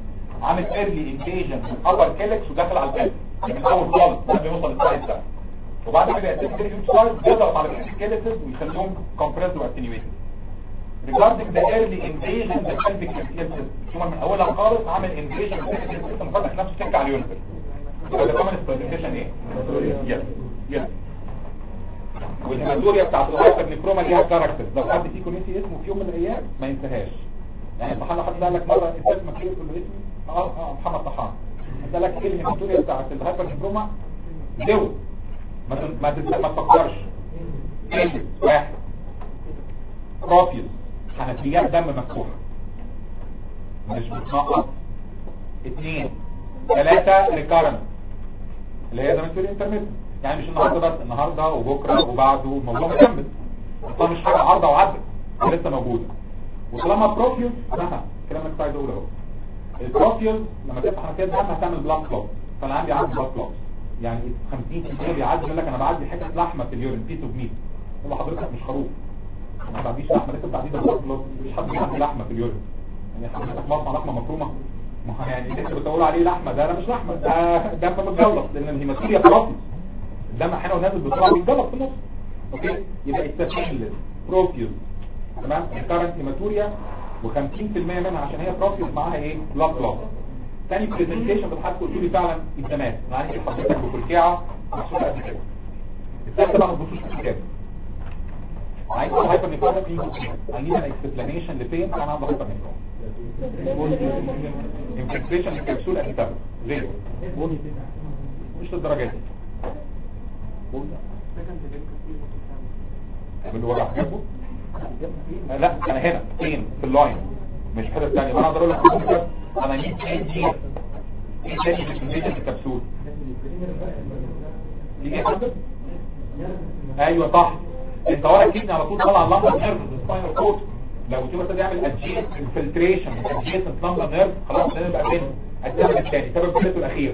Speaker 1: عامل ايرلي انفيجن في الابر كيلكس وداخل على القلب من اول خالص قبل ما يوصل للسايد ده وبعد كده يتم اليوتسايد بيضغط على السكيلتس ويخليهم كومبريس واتنيويتد regarding the early invasion the pelvic epithelial system ثم من اولها خالص عامل invasion of the epithelial system فتح نفسه سكه على اليونيفر يبقى ده كمان البرزنتيشن ايه؟ يس يس والهيماتوريا بتاعت الهايبر نيكروما ليها كاركتر لو حد فيكم نسي اسمه في يوم من الايام ما ينساهاش يعني طحان حد قال لك مره انت اسمك ايه تقول له اسمي اه اه محمد طحان قال لك ايه الهيماتوريا بتاعت الهايبر نيكروما زود ما تن- ما تنسى- ما تفكرش ايه واحد بروفيوس حنفيات دم مفتوحه مش بتنقط اثنين ثلاثة ريكارنت اللي هي زي ما تقول انترميت يعني مش النهارده بس النهارده وبكره وبعده الموضوع مكمل اصلا مش حاجه عارضه وعدت لسه موجوده وطالما بروفيوس انتهى الكلام اللي كنت عايز اقوله اهو البروفيوس لما تفتح حنفيه الدم هتعمل بلاك كلوت فانا عندي عندي بلاك كلوت يعني 50% بيعدي يقول لك انا بعدي حته لحمه في اليورين بيس اوف ميت والله حضرتك مش خروف ما تعديش لحمه لسه بتعدي ده بلاك كلوت مش حد بيعدي لحمه في اليورين يعني حضرتك مصنع لحمه مفرومه ما هو يعني اللي انت بتقول عليه لحمه ده مش لحمه ده دم متجلط لان الهيماتوريا بروفيوس الدم احيانا ونازل بسرعه بيتجلط في النص اوكي يبقى التسهيل بروفيوس تمام الكارنت هيماتوريا و50% منها عشان هي بروفيوس معاها ايه بلاك كلوت تاني برزنتيشن بتحط قلت لي فعلا التماس انا عندي حضرتك بكلكعه محسوبه قد كده الثالثه بقى ما تبصوش في الكتاب عايز هايبر نيكروما في عندي انا اكسبلانيشن لفين انا عنده هايبر نيكروما انفكتيشن الكبسول انتر زيرو مش للدرجه دي بالوجع جنبه لا انا هنا فين في اللاين مش في حته ثانيه انا اقدر اقول لك انا 100 جي ايه تاني في الكمبيوتر الكبسول يجي يا فندم ايوه صح انت ورا الكدني على طول طالع اللمبه نيرف سباينال كورد لو تيجي تبدا يعمل ادجيت انفلتريشن ادجيت لمبه نيرف خلاص ده يبقى فين السبب الثاني سبب الثالث الاخير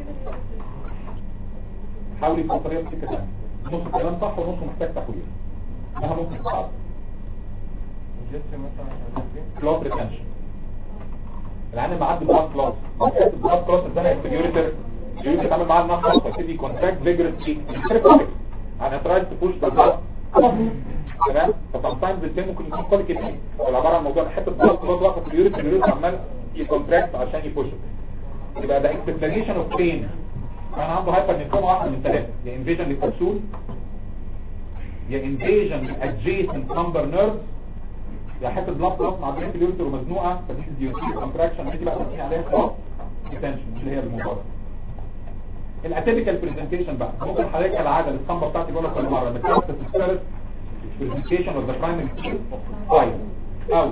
Speaker 1: حاول يبقى طريقه كده نص الكلام صح ونص محتاج تحويل انها ممكن تصعب
Speaker 2: جست مثلا عشان ايه
Speaker 1: كلوز ريتنشن العين معدي بلاد كلوز بلاد كلوز ده اليوريتر اليوريتر بيتعامل معاه النفس فيبتدي كونتراكت فيجرسلي تريكوليك انا ترايز تبوش ذا بلاد تمام فسامتايمز البين ممكن يكون كوليك كتير ولا عباره عن موضوع حته بلاد كلوز واقفه في اليوريتر اليوريتر عمال يكونتراكت عشان يبوش يبقى ده اكسبلانيشن اوف بين انا عنده هايبر نيكروما واحده من ثلاثه يا انفيجن للكبسول يا انفيجن للادجيسنت نمبر نيرف يا حته بلاد بلاد مع بين اليوريتر ومزنوقه فدي ديوتيك كونتراكشن دي بقى تحكي عليها خلاص ديتنشن مش اللي هي الموضوع الاتيبيكال برزنتيشن بقى ممكن حضرتك العاده الاسطمبه بتاعتي بقول لك كل مره بتاعت الثالث برزنتيشن اوف ذا برايمري فايل او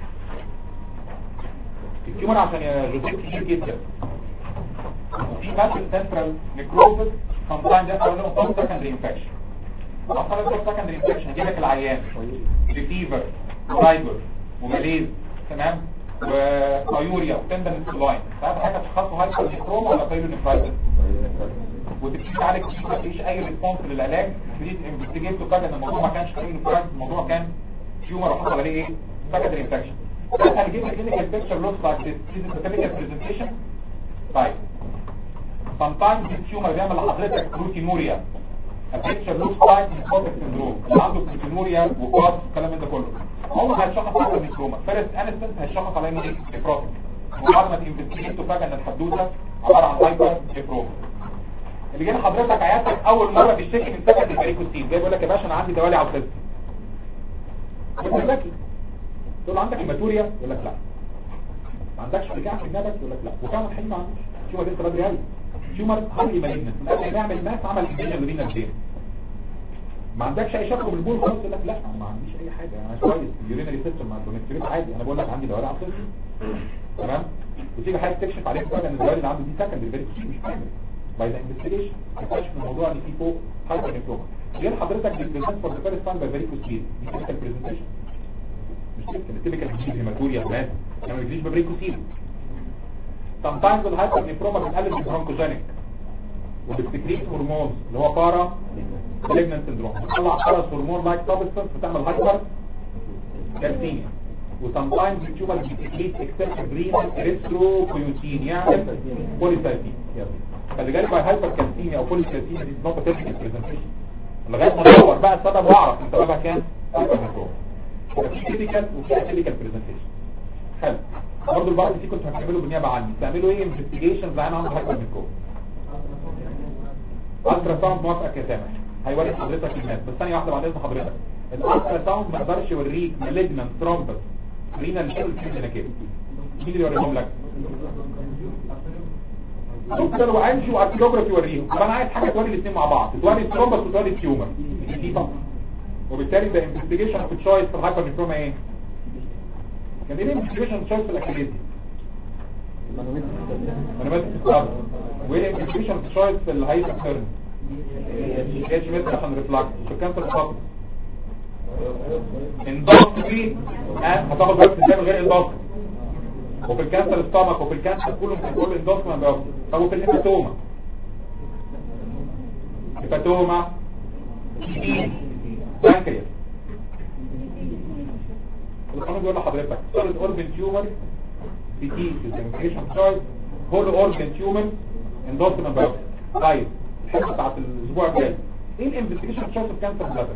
Speaker 1: التيومر عشان يريزلت كتير جدا في ماشن سنترال نيكروزس sometimes ده بيقول لهم فوق سكندري انفكشن اصلا ده سكندري انفكشن يجي لك العيان بفيفر فايبر وماليز تمام ومايوريا وتندن سلاين ساعات حاجه تشخصه هايبر نيكروما ولا بايلو نيفرايتس وتبتدي تعالج ما فيش اي ريسبونس للعلاج تبتدي انفستيجيت وفجاه ان الموضوع ما كانش بايلو نيفرايتس الموضوع كان تيومر وحصل عليه ايه سكندري انفكشن ده هنجيب لك كلينيكال بيكتشر لوكس لايك ذس دي سيستماتيك برزنتيشن طيب sometimes التيومر بيعمل لحضرتك بروتينوريا البيكتشر لوكس لايك نيكروتيك سندروم اللي عنده بروتينوريا وقاص الكلام من ده كله هو هيشخص على النيكروما فيرست انستنس هيشخص على انه نيكروتيك وبعد ما تنفستيجيت وفجاه ان الحدوته عباره عن هايبر نيكروما اللي جاي لحضرتك عيادتك اول مره بيشتكي من سكن الفاريكوسيل جاي بيقول لك يا باشا انا عندي دوالي على الخصم قلت لك تقول له عندك هيماتوريا يقول لك لا ما عندكش رجاع في جنبك يقول لك لا وفعلا الحقيقه ما عندوش تيومر لسه بدري قوي تيومر هايلي مالجنت من قبل ما يعمل ماس عمل انفيجن لرينا الدين ما عندكش اي شك بالبول خالص يقول لك لا انا ما عنديش اي حاجه انا كويس اليورينري سيستم مع البونكتريت عادي انا بقول لك عندي دوالي على الخصم تمام وتيجي حاجه تكشف عليك فجاه ان الدوالي اللي عنده دي سكندري فيري مش برايمري باي ذا انفستيجيشن اكتشف الموضوع ان في فوق هايبر نيكروما غير حضرتك بالبريزنت فور ذا فيرست تايم باي فيريكوسيل دي تيبيكال برزنتيشن مش تيبيكال التيبيكال بتجيب هيماتوريا كمان انا ما بيجيش ببريكوسيل sometimes الهايبر نيكروما بتقلل البرونكوجينيك وبتسكريت هرمون اللي هو بارا مالجنت سندروم بتطلع بارا هرمون لايك سبستانس بتعمل هايبر كالسيميا وسامتايمز التيومر بتسكريت اكسسيف رينال اريثروبيوتين يعني بوليسايتين فاللي جالي باي هايبر كالسيميا او بوليسايتين دي نوت تيبيكال برزنتيشن لغايه ما ادور بقى السبب واعرف انت سببها كام هايبرميكروما في كلينيكال وفي كلينيكال برزنتيشن حلو برضه البعض دي كنت هتعملوا بالنيابه عني تعملوا ايه انفستيجيشنز عن عنده هايبرميكروما الترا ساوند موافقك يا سامح هيوري حضرتك الماس بس ثانيه واحده بعد اذن حضرتك الالترا ساوند ما يقدرش يوريك مالجنان ترومبس رينال شيل كده كده مين اللي يوريهم لك دكتور وانجي واركيوجرافي يوريهم طب انا عايز حاجه توري الاثنين مع بعض توري الترومبس وتوري التيومر دي طبعا وبالتالي ده انفستيجيشن اوف تشويس في الهايبر نيفروما ايه كان ايه الانفستيجيشن تشويس في الاكليزي منومات الستار وايه الانفستيجيشن تشويس في الهايبر تيرن اتش ميت عشان ريفلاكس في الكانسر الخاص اندوسكوبي هتاخد بالك ازاي من غير اندوسكوبي وفي الكانسر الستامك وفي الكانسر كله في كل اندوسكوبي ما بياخد طب وفي الهيباتوما هيباتوما بانكرياس القانون بيقول لحضرتك solid organ tumor بي تي identification choice whole organ tumor endorsement biopsy طيب الحته بتاعت الاسبوع الجاي ايه الانفستيجيشن تشويس في كانسر بلادر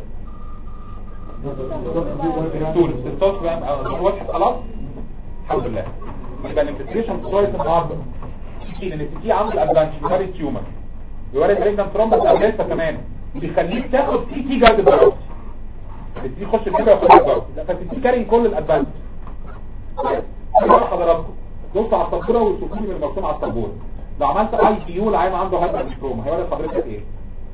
Speaker 1: الدكتور الدكتور بقى واضح خلاص الحمد لله يبقى الانفستيجيشن تشويس النهارده لان السي عنده الادفانتج بيوري تيومر بيوري الريجنال ترومبس او لسه كمان بيخليك تاخد سي تي جارد بايوبسي السي يخش كده وياخد بايوبسي لا فالسي كاري كل الادفانتج حضراتكم بصوا على السبوره وشوفوا لي من المرسوم على السبوره لو عملت اي بي يو العين عنده هايبر ديكروما هيوري حضرتك ايه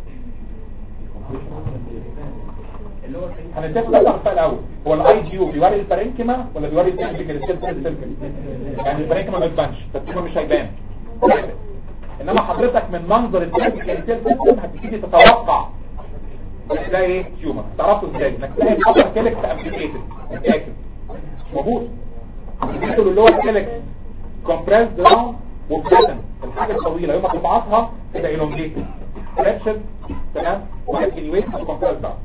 Speaker 1: هنتفق بس على الفرق الاول هو الاي جي يو بيوري البارينكيما ولا بيوري السيلفيكال السيلفيكال يعني البارينكيما ما بتبانش فالتيومر مش هيبان انما حضرتك من منظر السيلفيكال السيلفيكال هتبتدي تتوقع تلاقي ايه تيومر تعرفوا ازاي انك تلاقي الابر كيلكس ابليكيتد متاكد مش موجود الفيتول اللي هو الكيلكس كومبريسد داون وبلاتن الحاجه الطويله يوم ما تبعثها تبقى الونجيتد فريكشن تمام وانكنيويت كومبريسد داون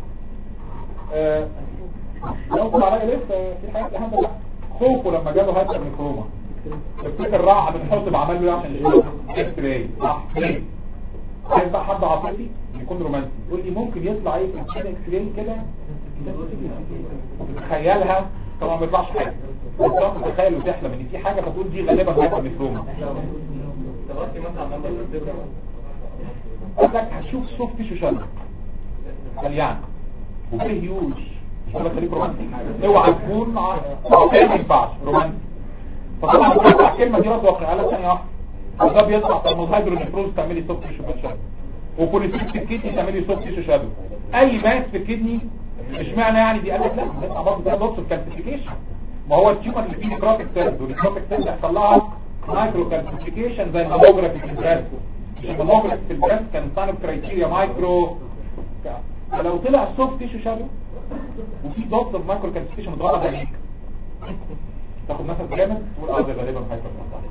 Speaker 1: لو طلع عليا لسه في حاجات اهم بقى خوفه لما جاله هايبر ميكروما تفتكر راح من حوض بعمل له عشان يشوف اكس راي صح ليه عايز بقى حد عاطفي يكون رومانسي يقول لي ممكن يطلع ايه في اكس راي كده تتخيلها طبعا ما بيطلعش حاجه بس تتخيل وتحلم ان في حاجه فتقول دي غالبا هايبر ميكروما
Speaker 2: تغطي مثلا نمبر الزبرة
Speaker 1: قال لك هتشوف سوفت تيشو شد قال يعني وفيه هيوج مش ولا خليك رومانسي اوعى تكون واقعي ما ينفعش رومانسي فطبعا بتطلع الكلمه دي رد واقع قال ثانيه واحده وده بيطلع طب هيدروجين تعملي سوفت تيشو شد وبوليسيستيك كيدني تعملي سوفت تيشو شادو اي ماس في الكدني اشمعنى يعني دي قال لك لا بيطلع برضه ده نص الكالسيفيكيشن ما هو التيومر اللي فيه نيكروتيك سيلز والنيكروتيك سيلز يحصل لها مايكرو كالسيفيكيشن زي الماموجرافي في البريست الماموجرافي في البريست كان ساين كرايتيريا مايكرو فلو طلع سوفت تيشو شادو وفي دوت اوف مايكرو كالسيفيكيشن متغلط عليك تاخد نفس جامد تقول اه ده غالبا هايبر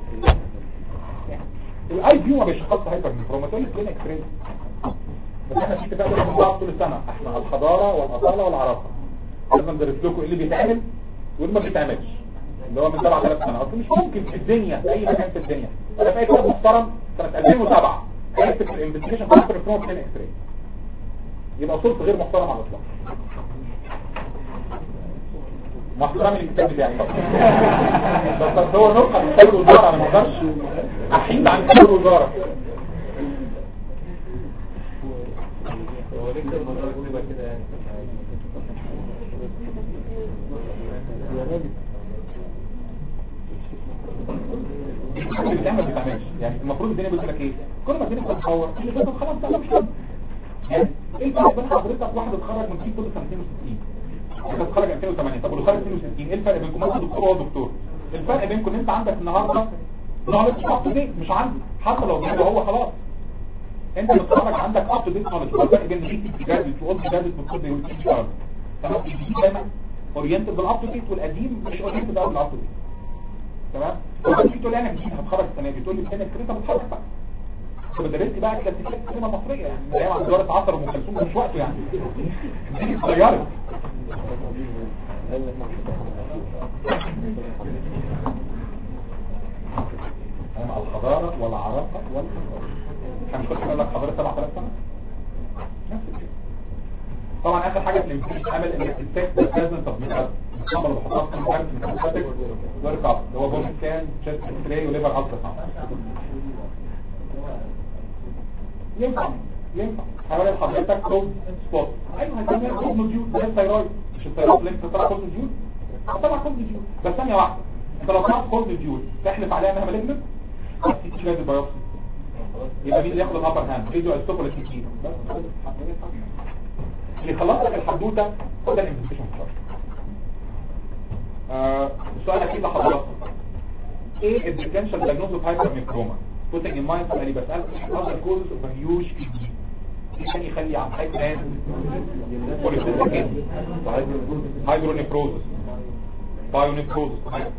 Speaker 1: الاي بيو ما بيشخصش هايبر ميكروماتولي كلين اكس راي بس احنا في اتفاق بينا من بعض طول السنه احنا الحضاره والاصاله والعراقه لازم ندرس لكم ايه اللي بيتعمل واللي ما بيتعملش اللي هو من سبع ثلاث سنوات مش ممكن في الدنيا في اي مكان في الدنيا انا في اي كتاب محترم سنه 2007 هيكتب في الانفستيجيشن بتاعت الفروم كلين اكس راي يبقى صورته غير محترم على الاطلاق مع احترامي للكتاب بتاعي طبعا بس هو نقطه من كتاب الوزاره انا ما اقدرش احيد عن كتاب الوزاره
Speaker 2: هو ليه كده الموضوع بيبقى كده يعني
Speaker 1: اللي بتعمل ما بتعملش يعني المفروض الدنيا بتقول لك ايه كل ما الدنيا بتتطور اللي فاتت خلاص ده مش كده يعني ايه الفرق بين حضرتك واحد اتخرج من فيه كل سنتين و60 انت اتخرج 2008 طب واللي خرج 62 ايه الفرق بينكم انت دكتور وهو دكتور الفرق بينكم ان انت عندك النهارده نولج اب تو ديت مش عندي حتى لو جاب هو خلاص انت متخرج عندك اب تو ديت نولج الفرق بين اللي جديد واولد جديد والكود والتيك كارد تمام الجديد دايما اورينتد بالاب تو ديت والقديم مش اورينتد قوي بالاب تو ديت تمام وانت تقول لي انا جديد هتخرج السنه دي تقول لي السنه الجديده انت بتخرج بقى طب درست بقى كلاسيكيات سينما مصريه يعني من ايام عبد عصر وام كلثوم مش وقته يعني دي اتغيرت انا الحضاره والعراقه والحضاره احنا مش كنت بقول لك حضاره 7000 سنه نفس الشيء طبعا اخر حاجه في الامتحان عمل انك تتاك بريزنت اوف ميثاد الخبر اللي بحطها في الكارت من الكاتيك ورك اب اللي هو بون سكان تشيست اكس وليفر الترا ساوند ينفع ينفع حوالي حضرتك توب سبوت ايوه هتسميها توب نوديول زي الثيرويد مش الثيرويد اللي انت طلع توب نوديول طلع توب نوديول بس ثانيه واحده انت لو طلعت توب نوديول تحلف عليها انها مالجنت هتسيب شويه البيوبسي يبقى مين اللي ياخد الابر هاند فيديو الستوب ولا التكييف اللي خلص لك الحدوته خد الانفستيشن آه السؤال الاخير لحضرتك ايه الديفرنشال دايجنوز اوف هايبرميكروما putting in mind سؤالي بسأل other causes of a huge kidney ايه كان يخلي عن حاجة هايدرونيفروزس بايونيفروزس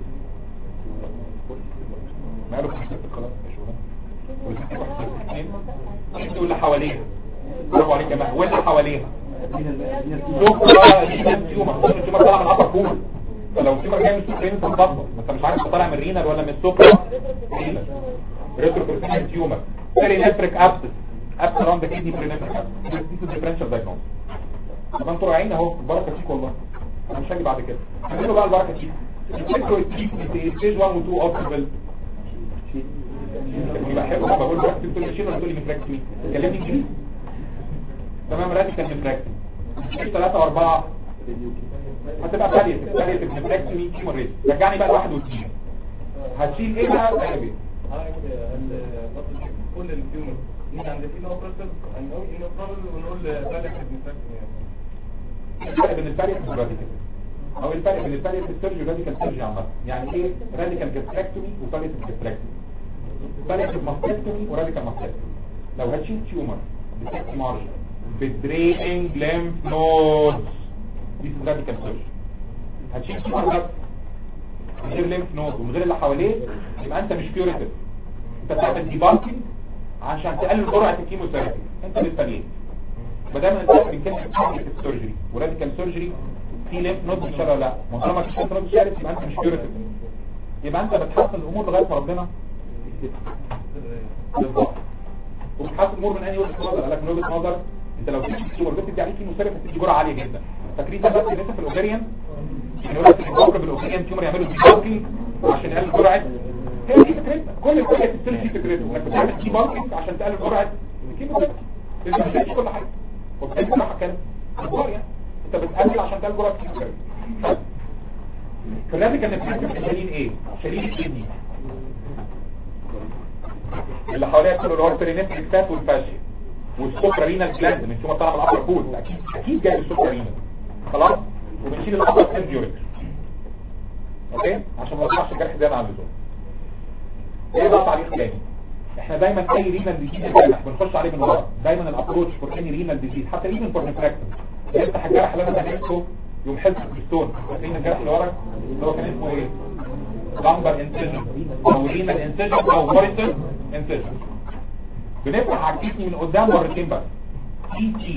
Speaker 1: ماله في الست خلاص يا شغلان انت واللي حواليها برافو عليك يا مهد واللي حواليها شوف بقى دي التيومر التيومر طالع من الابر كول فلو التيومر جاي من السوبر انت مخبط انت مش عارف طالع من الرينال ولا من السوبر رينال ريتروبرسينال تيومر بيرينفريك ابسس ابسس اراوند ذا كيدني بيرينفريك ابسس دي ديفرنشال دايجنوز طب انتوا رايعين اهو البركه فيك والله انا مش هاجي بعد كده هنقول بقى البركه فيك الفكره التريتمنت ستيج 1 و 2 اوبتيبل يبقى حلو بقول لك تقول لي شيل ولا تقول لي مفراكتمي كلمني انجليزي تمام راديكال مفراكتمي ستيج 3 و4 هتبقى باليتيف باليتيف مفراكتمي تيومر ريت رجعني بقى لواحد واثنين هتشيل ايه بقى العيبين
Speaker 2: كل التيومر نيجي عند فينا اوبراتيف هنقول انه بروبل ونقول بالك
Speaker 1: الفرق بين الباليتيف والراديكال او الفرق بين الباليتيف سيرجي والراديكال سيرجي عامه يعني ايه راديكال جاستريكتومي وباليتيف جاستريكتومي باليتيف ماستكتومي وراديكال ماستكتومي لو هتشيل تيومر بسكت مارجن بدرينج ليمف نودز دي راديكال سيرجي هتشيل تيومر بس من غير ليمف نود ومن غير اللي حواليه يبقى انت مش كيوريتيف انت بتعمل ديباركينج عشان تقلل جرعه الكيموثيرابي انت لسه ليه ما دام انت بين كلمه كيوريتيف سيرجري وراديكال سيرجري في ليمف نود مش ولا لا ما طالما مفيش ليمف نود شارك يبقى انت مش كيوريتيف يبقى انت بتحسن الامور لغايه ما ربنا بالظبط وبتحسن الامور من اي وجهه نظر قال لك من وجهه نظر انت لو تيجي تشوف بتدي عليه كيموثيرابي هتدي جرعه عاليه جدا فاكرين ده بس لسه في الاوفيريان يعني يقول لك الجبر بالاوكسجين تيومر يعملوا ديباركينج عشان يقلل جرعه هي دي فكرتها كل الفكره في السيل دي فكرته انك بتعمل ديباركينج عشان تقلل جرعه الكيموثيرابي انت مش بتعمل كل حاجه وبالتالي صح كان اخبار يعني انت بتقلل عشان تقلل جرعه الكيموثيرابي فلازم كان الفكره شايلين ايه شايلين الكدني اللي حواليها كله اللي هو البرينيتريك فات والفاشيا والسكر رينال جلاند من ثم طالع من الابر بول اكيد اكيد جاي السكر رينال خلاص وبنشيل الابر سنجوريك اوكي عشان ما يطلعش الجرح زياده عن اللزوم ايه بقى تعليق تاني احنا دايما اي رينال ديزيز الجرح بنخش عليه من ورا دايما الابروتش فور اني رينال ديزيز حتى ايفن فور نفراكتن يفتح الجرح اللي انا بنفسه يوم حلف الستون فاكرين الجرح اللي ورا اللي هو كان اسمه ايه لامبر انسيجن او رينال انسيجن او هوريزون انسيجن بنفتح على الكيدني من قدام مرتين بس تي تي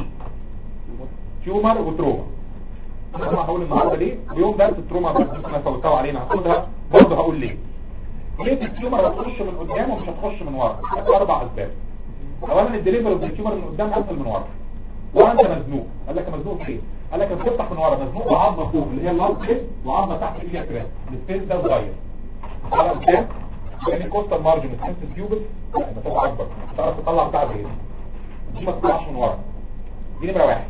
Speaker 1: تيومر وتروما انا هقول النهارده ليه ويوم درس التروما بس انا فوتها علينا هاخدها برضه هقول ليه ليه التيومر هتخش من قدام ومش هتخش من ورا اربع اسباب اولا الدليفري اوف التيومر من قدام اسهل من ورا ورا انت مزنوق قال لك مزنوق فين قال لك بتفتح من ورا مزنوق وعظمه فوق اللي هي اللارج هيد وعظمه تحت اللي هي كراس السبيس ده صغير على قدام يعني الكوستال مارجن السنس تيوبس لا ده تبقى اكبر تعرف تطلع بتاع زي دي ما تطلعش من ورا دي نمره واحد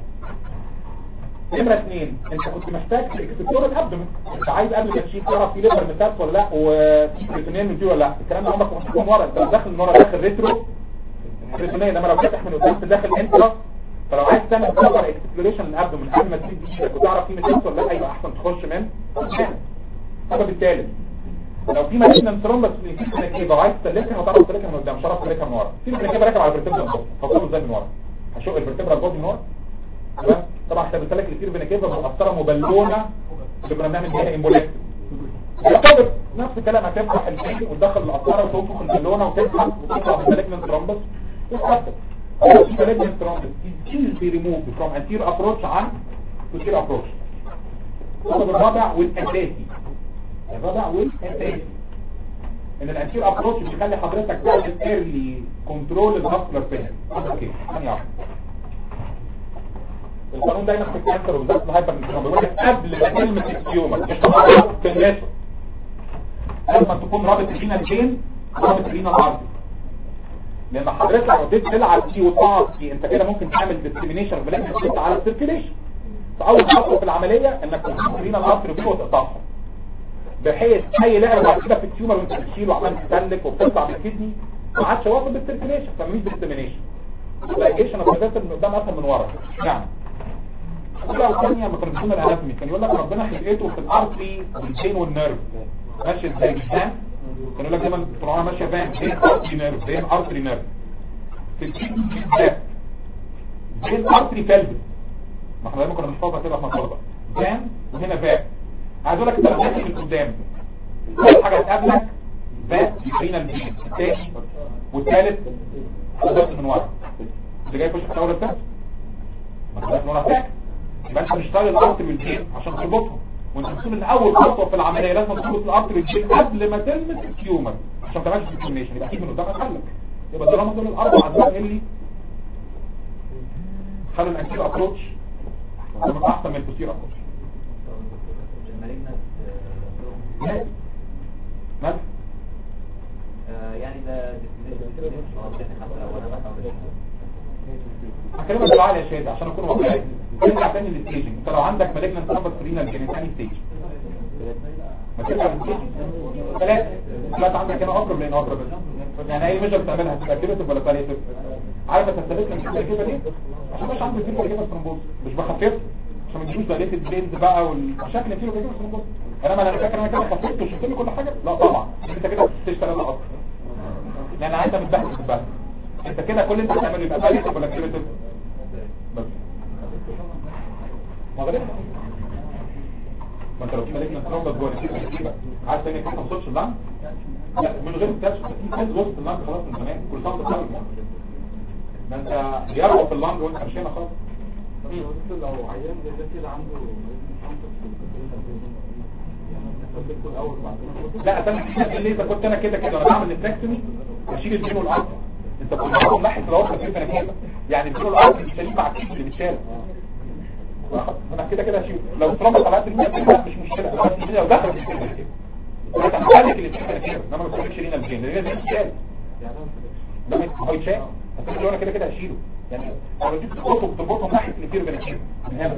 Speaker 1: نمرة اثنين انت كنت محتاج اكسبلور الابدومن انت عايز قبل ما تشيل تعرف في ليفر ميتاس ولا لا وفي بريتونين من دي ولا لا الكلام ده عمرك ما تشوفه من ورا انت داخل من ورا داخل ريترو بريتونين انما لو فاتح من قدام في داخل انترا فلو عايز تعمل كفر اكسبلوريشن للابدومن قبل ما تشيل ايدك وتعرف في ميتاس ولا لا يبقى احسن تخش من السبب الثالث لو في مالجنان ثرومبس في الانفيشن كده وعايز تسلكها هتعرف تسلكها من قدام مش هتعرف تسلكها من ورا في كده راكب على الفرتبرا فوصله ازاي من ورا هشق الفرتبرا البودي من ورا تمام طبعا احنا بنسلك كتير بنكيفا بمقصره مبلونه اللي كنا بنعمل بيها امبوليكت يعتبر نفس الكلام هتفتح الفيل وتدخل القصاره وتنفخ البالونه وتفتح وتطلع بالمالجنان ثرومبس وتحطك في مالجنان ثرومبس is be removed from anterior approach عن posterior approach السبب الرابع والاساسي الرابع والاساسي ان الانتير ابروتش بيخلي حضرتك تعمل ايرلي كنترول الماسكولار بين اوكي ثانيه واحده القانون دايما في الكانسر وبالذات في الهايبر نيوكليوما بيقول لك قبل ما تلمس التيومر مش تقدر تلمسه لازم تكون رابط الرينا الجين رابط الرينا الارضي لان حضرتك لو اديت تلعب فيه وتقعد فيه انت كده ممكن تعمل ديسكريميشن بلاك على السيركيليشن فاول خطوه في العمليه انك تجيب الرينا الارضي فيه وتقطعها بحيث اي لعبه بعد كده في التيومر وانت بتشيله وعمال تسلك وبتطلع من الكدني ما عادش واصل بالسيركيليشن فمفيش ديسكريميشن اللايجيشن اوف ذات من قدام اسهل من ورا يعني الحاجه الثانيه مترجمه الاناتومي كان يقول لك ربنا خلقته في الارتري والبين والنيرف ماشي ازاي مش فاهم كان يقول لك دايما طول ماشيه فاهم بين ارتري نيرف بين ارتري نيرف في الكدني بالذات بين ارتري فالف ما احنا دايما كنا بنحفظها كده في مطلبه فاهم وهنا فاهم عايز اقول لك انت لو ماشي من قدام اول حاجه هتقابلك فات يبين البين الثاني والثالث حضرت من ورا اللي جاي يخش في الاول الثالث ما خلاص من ورا فات يبقى انت مش طالع الارض بالبين عشان تربطهم وانت بتقول ان اول خطوه في العمليه لازم تربط الارض بالبين قبل ما تلمس التيومر عشان ما تعملش ديسكريميشن يبقى اكيد من قدام هتحلك يبقى دول هم دول الاربع اسباب اللي خلوا الانتير ابروتش احسن من البوستير ابروتش ماشي ماشي
Speaker 5: يعني ده
Speaker 1: هكلمك بالعقل يا شهد عشان اكون واقعي ترجع تاني للستيجنج انت لو عندك مالجنت نمبر فرينال جين ثاني ستيج ما ترجع للستيج ثلاثة ثلاثة عندك هنا اقرب لان اقرب يعني اي ميجر بتعملها هتبقى كيرتيف ولا باليتيف عارف هتستفيد من كده كده ليه عشان مش عندك كده كده ثرومبوز مش بخفف عشان ما تجيبوش باليتيف بينز بقى والمشاكل اللي فيه كده ثرومبوز انا ما انا فاكر انا كده خففت وشفت لي كل حاجه لا طبعا انت كده بتشتغل اكتر لان انت متبهدل في البلد انت كده كل اللي انت بتعمله يبقى باليتيف ولا كيرتيف بس ما غير ما انت لو في مالجنا ترومبس جوه نسيب نسيبك عايز تاني كده ما توصلش اللنج لا من غير تاتش في حد وسط اللنج خلاص من زمان كل سنه وانت طيب ما انت بيرعب في اللنج وانت مش هنا خالص
Speaker 2: لو عيان زي ده كده عنده الاول بعد
Speaker 1: لا انا اللي اذا كنت انا كده كده انا بعمل نفلكتومي اشيل البين والارض انت كنت بتقوم ناحيه الوسط كده انا كده يعني البين والارض مش شايل مع الكيس اللي بيتشال انا كده كده هشيل لو اترمت على قد المية مش مشكله بس لو دخل مش مشكله انت هتخليك اللي بتشيل كده انما ما تخليكش لينا البين لان ده بيتشال ده هو يتشال بس لو انا كده كده هشيله يعني لو جيت تربطه بتربطه ناحيه اللي فيه بنشيله من هنا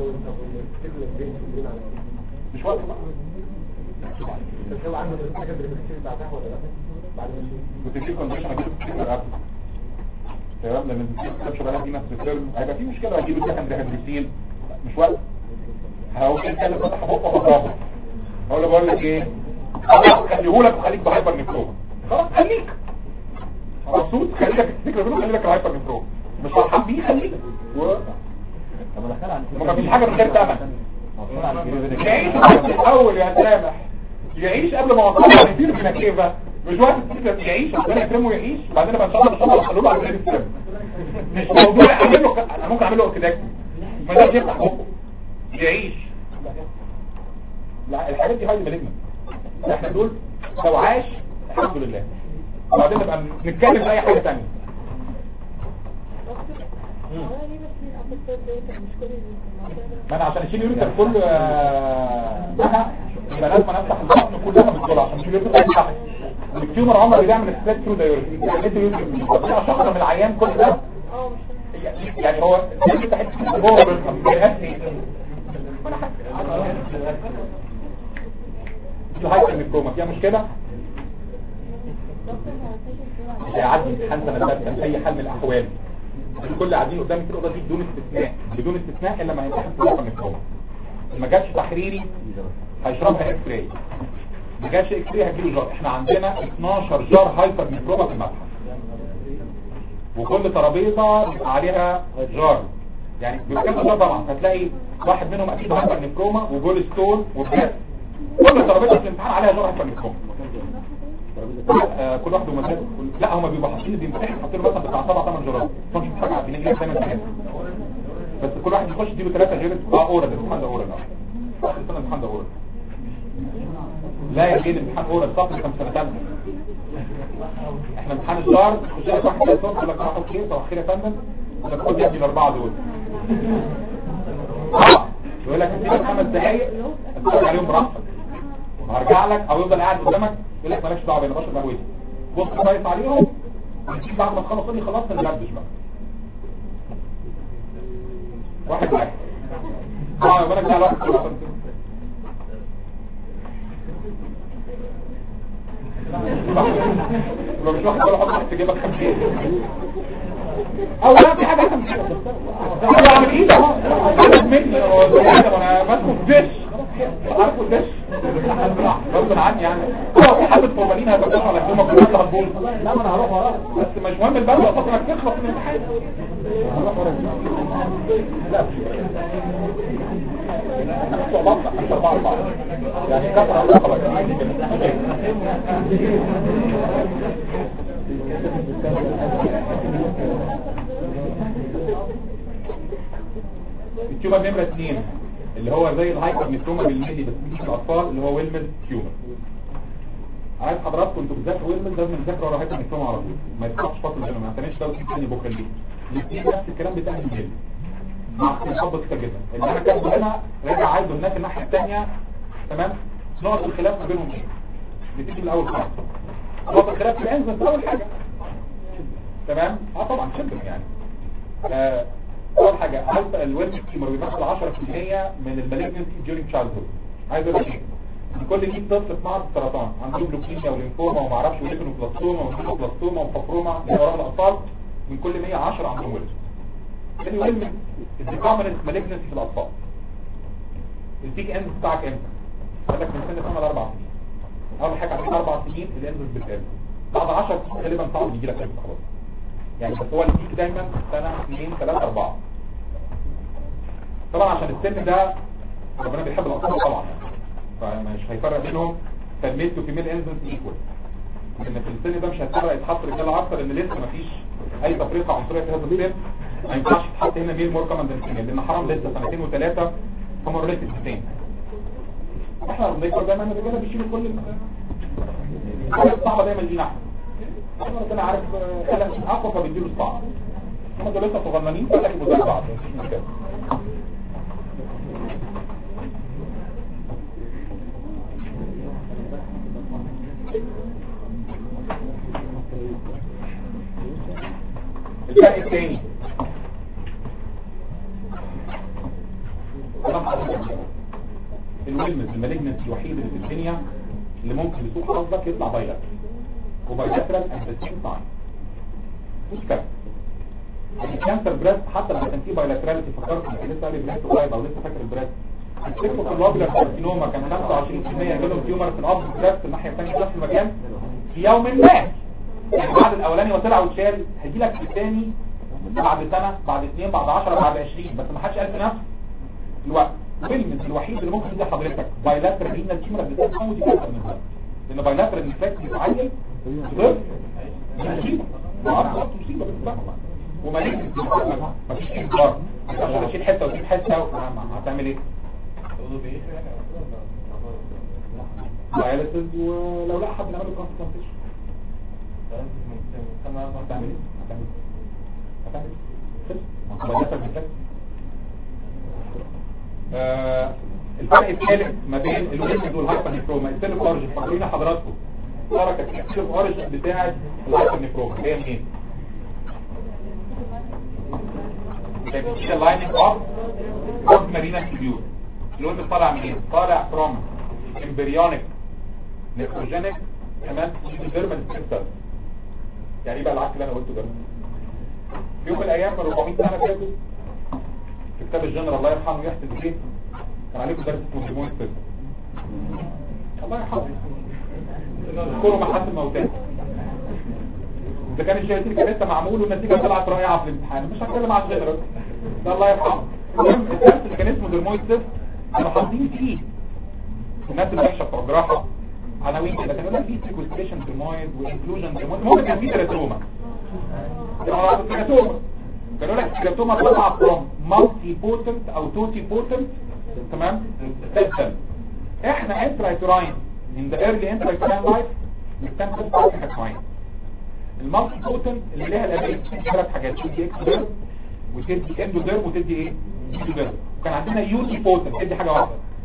Speaker 1: مش وقت بقى
Speaker 2: بس هو عنده الحاجه اللي بتشيل بعدها ولا لا بعد ما يشيل
Speaker 1: وتدي كونديشن اجيب ستيكر قبل تمام لما تكتب شغلات دي نفس الفيلم هيبقى في مشكله اجيب سكند هيدريسين مش وقت هقول انت اللي فتح بقه وضربه اقول له بقول لك ايه خلاص خليهولك وخليك بهايبر نيكروما خلاص خليك مبسوط خليك تفتكر منه خليك الهايبر نيكروما مش فرحان بيه خليك و... ما فيش حاجه من غير ثمن يعيش الاول يا سامح يعيش قبل ما وصلنا على يدير من كيفه مش وقت الفكرة يعيش ربنا يكرمه يعيش بعدين بقى ان شاء الله ان شاء الله نخلوه على الكريم مش موضوع اعمل له انا ممكن اعمل له كده ما ده يفتح بقه يعيش لا الحاجات دي هاي مالجنا احنا دول لو عاش الحمد لله وبعدين نبقى نتكلم في اي حاجه ثانيه ما انا عشان اشيل يوريتر كل بقى يبقى لازم افتح البطن كلها بالطول عشان اشيل يوريتر تحت التيومر عمره بيعمل سبليت ثرو دايوريتر يعني يوريتر شخص من العيان كل ده يعني هو انت حته هو بيغذي الهايبر ميكروما فيها مشكله مش هيعدي امتحان سنه ثالثه في اي حال من الاحوال الكل قاعدين قدام في الاوضه دي بدون استثناء بدون استثناء الا ما يمتحن في الهايبر ميكروما ما جاتش تحريري هيشربها اكس راي ما جاتش اكس راي هتجيله جار احنا عندنا 12 جار هايبر ميكروما في المتحف وكل ترابيزه بيبقى عليها جار يعني بيبقى كذا جار طبعا هتلاقي واحد منهم اكيد هايبر ميكروما وجول ستون وبلاس كل ترابيزه في الامتحان عليها جار هايبر ميكروما آه كل واحد ومزاجه لا هم بيبقوا حاطين بيمتحن حاطين مثلا بتاع سبع ثمان جرات مش حاجه عارفين ايه دايما كده بس كل واحد يخش يديله ثلاثه جيرت اه اورال الامتحان ده اورال اه السنه الامتحان ده اورال لا يا جيل الامتحان اورال صح كم سنه ثالثه احنا امتحان الشهر تخش لك واحد ثلاث يقول لك واحد خير صباح خير يا فندم لك خد يا ابني الاربعه دول دقايق اتفرج عليهم براحتك هرجع لك او يفضل قاعد قدامك يقول لك مالكش دعوه بينا بشرب قهوتي بص كويس عليهم وتيجي بعد ما تخلص تقول لي خلصت ندردش بقى واحد واحد اه يبقى انا كده الواحد كله لو مش واخد باله حط في جيبك خمسين او لا في حاجه احسن من كده ده انا بعمل ايه ده انا مني انا ماسكه في دش عارفه الدش غصب عني يعني هو في حبه فورمالين هتبقى على الجمعه كلها اللي هتبوظ
Speaker 3: لا ما انا هروح وراك
Speaker 1: بس مش مهم البلد اصلا انك تخلص من الامتحان
Speaker 3: هروح وراك لا
Speaker 1: صعوبات مش أربعة أربعة يعني كثرة الرقبة التيومر نمرة اثنين اللي هو زي الهايبر ميتروما بالملي بس بيجي في الأطفال اللي هو ويلمز تيومر عايز حضراتكم انتوا بتذاكروا ويلمز لازم تذاكروا ورا هايبر ميتروما على طول ما يتحطش فصل بينهم ما تعملش لو تاني بكره ليه الاثنين نفس الكلام بتاع الملي مع اختلاف بسيطه جدا اللي انا كاتبه هنا راجع عايزه هناك الناحيه الثانيه تمام نقط الخلاف ما بينهم ايه نبتدي من الاول خالص نقط الخلاف في الانزل في اول حاجه تمام اه طبعا شبه يعني آه، اول حاجه هل الويلم تيمر بيمثل 10% من المالجنسي during childhood عايز اقول لك ايه إن كل 100 طفل في معرض السرطان عنده لوكيميا وليمفوما وما اعرفش وليكنوبلاستوما وفيبروبلاستوما وفابروما اللي هو الاطفال من كل 100 10 عندهم ويلم تاني ويلم الديكومنس مالجنسي في الاطفال البيك اند بتاعك امتى قال لك من سنه 8 ل 4 سنين اول حاجه عندك 4 سنين الاندس بتقل بعد 10 سنين غالبا صعب يجي لك امتى خلاص يعني بس هو البيك دايما سنه 2 3 4 طبعا عشان السن ده ربنا بيحب الاطفال طبعا فمش هيفرق بينهم فالميل تو فيميل انزنس ايكوال ان في السن ده مش هيضطر يتحط رجاله اكتر ان لسه مفيش اي تفرقه عنصريه في هذا السن ما ينفعش يتحط هنا ميل مور كمان فيميل لان حرام لسه سنتين وثلاثه هم ريليتد الاثنين احنا بنذكر دايما ان الرجاله بيشيلوا كل الحاجات الصعبه دايما لينا احنا ربنا عارف آه، خلق اقوى فبيديله الصعب هم دول لسه صغننين فلا يبقوا زي بعض مفيش مشكلة. الفرق الثاني الويلمز المالجنس الوحيد اللي في الدنيا اللي ممكن لسوء حظك يطلع بايلات وبايلاترال at the same time مش كده الكانسر بريست حتى لما كان فيه بايلاتراليتي فكرت انك لسه قاري بريست قريب او لسه فاكر البريست الفكره في اللوبلر كارسينوما كان 25% جالهم تيومر في الاب بريست الناحيه الثانيه في نفس المكان في يوم ما يعني بعد الاولاني وطلع واتشال هيجي لك الثاني بعد سنه بعد اثنين بعد 10 بعد 20 بس ما حدش قال في نفس الوقت ويلمز الوحيد اللي ممكن يدي حضرتك بايلاترال رينال تيومر بتاعته ودي كانسر من الهرم. لان بايلاترال ريفلكس بيتعين ضد مصيبه وعارف مصيبه بالفعل ومالك مفيش انكار عشان اشيل حته وتجيب حته و- ما- ما- هتعمل ايه داياليسيس ولو لا حد نعمل ترانسبلانتيشن هتعمل ايه هتعمل ايه هتعمل ايه خلص. ما هو بايلاترال ريفلكس آه، الفرق الثالث ما بين الويلمز والهايبر نيفروما السيلف اوريجن فاكرين حضراتكم حركه السيلف اوريجن بتاعه الهايبر نيفروما هي منين؟ هي لايننج اوف اوف مارينا تيبيول اللون طالع منين؟ طالع فروم امبريونيك نيفروجينيك كمان ديرمال سيستم يعني ايه بقى العكس اللي انا قلته ده في يوم من الايام من 400 سنه فاتوا في كتاب الجنرال الله يرحمه يحسن ايه كان عليكم درس اسمه هرمون السيستم الله يرحمه اذكروا محاسن موتات اذا كان الشياطين كان لسه معمول والنتيجه طلعت رائعه في الامتحان مش هتكلم على الجنرال ده الله يرحمه المهم الدرس اللي كان اسمه هرمون السيستم كانوا حاطين فيه الناس اللي وحشه بتوع الجراحه عناوين كده كان يقول لك في سيكوستريشن درمويد وانكلوجن درمويد المهم كان في تيراتوما تيراتوما كانوا لك التيراتوما طلع فروم مالتي بوتنت او توتي بوتنت تمام سيستم احنا انترايتوراين in the early intrauterine life بنستخدم ثلاث معين المالتي بوتنت اللي ليها الابيلتي ثلاث حاجات تدي اكس ديرم وتدي اندو ديرم وتدي ايه اندو ديرم وكان عندنا يوني بوتنت تدي حاجه واحده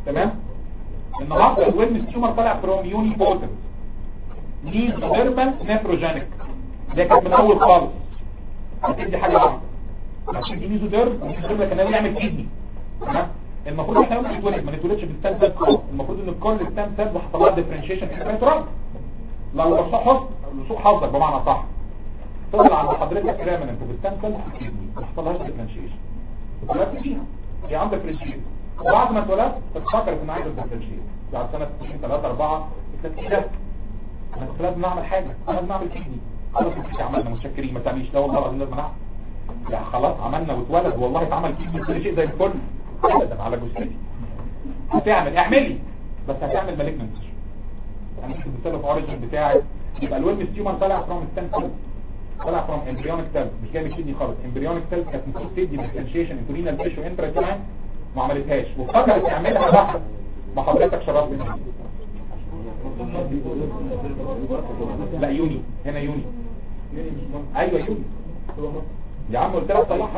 Speaker 1: تمام النهارده الويلنس تيومر طالع فروم يوني بوتن ميزوديرمال نيفروجينيك ده كانت من اول خالص هتدي حاجه واحده عشان دي ميزوديرم ميزوديرم كان يعمل كيدني تمام المفروض احنا يوم نتولد ما نتولدش بالستام سيل خالص المفروض ان كل الستام سيل حصل لها ديفرنشيشن في الانترال لو لو حظ لسوء حظك بمعنى صح تطلع عند حضرتك رامننت بالستام سيل في الكيدني ما حصلهاش ديفرنشيشن اتولدت فيها هي عندك فرنشيت وبعد ما اتولدت تفتكر ان عايز الديفرنشيت بعد سنه 2 3 4 قلت لك ايه ده انا كنت لازم اعمل حاجه انا لازم اعمل كيدني خلاص كده عملنا متشكرين ما تعمليش لا والله العظيم لازم اعمل لا خلاص عملنا واتولد والله اتعمل كيدني كل شيء زي الفل ابدا على جثتي هتعمل اعملي بس هتعمل مالجننت يعني في المثال اوف اوريجن بتاعي يبقى الويلمس تيومر طالع فروم ستام سيل طالع فروم امبريونيك سيل مش جاي من الكدني خالص امبريونيك سيل كانت المفروض تدي ديفرنشيشن انتو رينال تيشو انترا ما عملتهاش وافتكرت تعملها بحث ما حضرتك شرفت منها لا يوني هنا يوني ايوه يوني يا عم قلت لك صلحها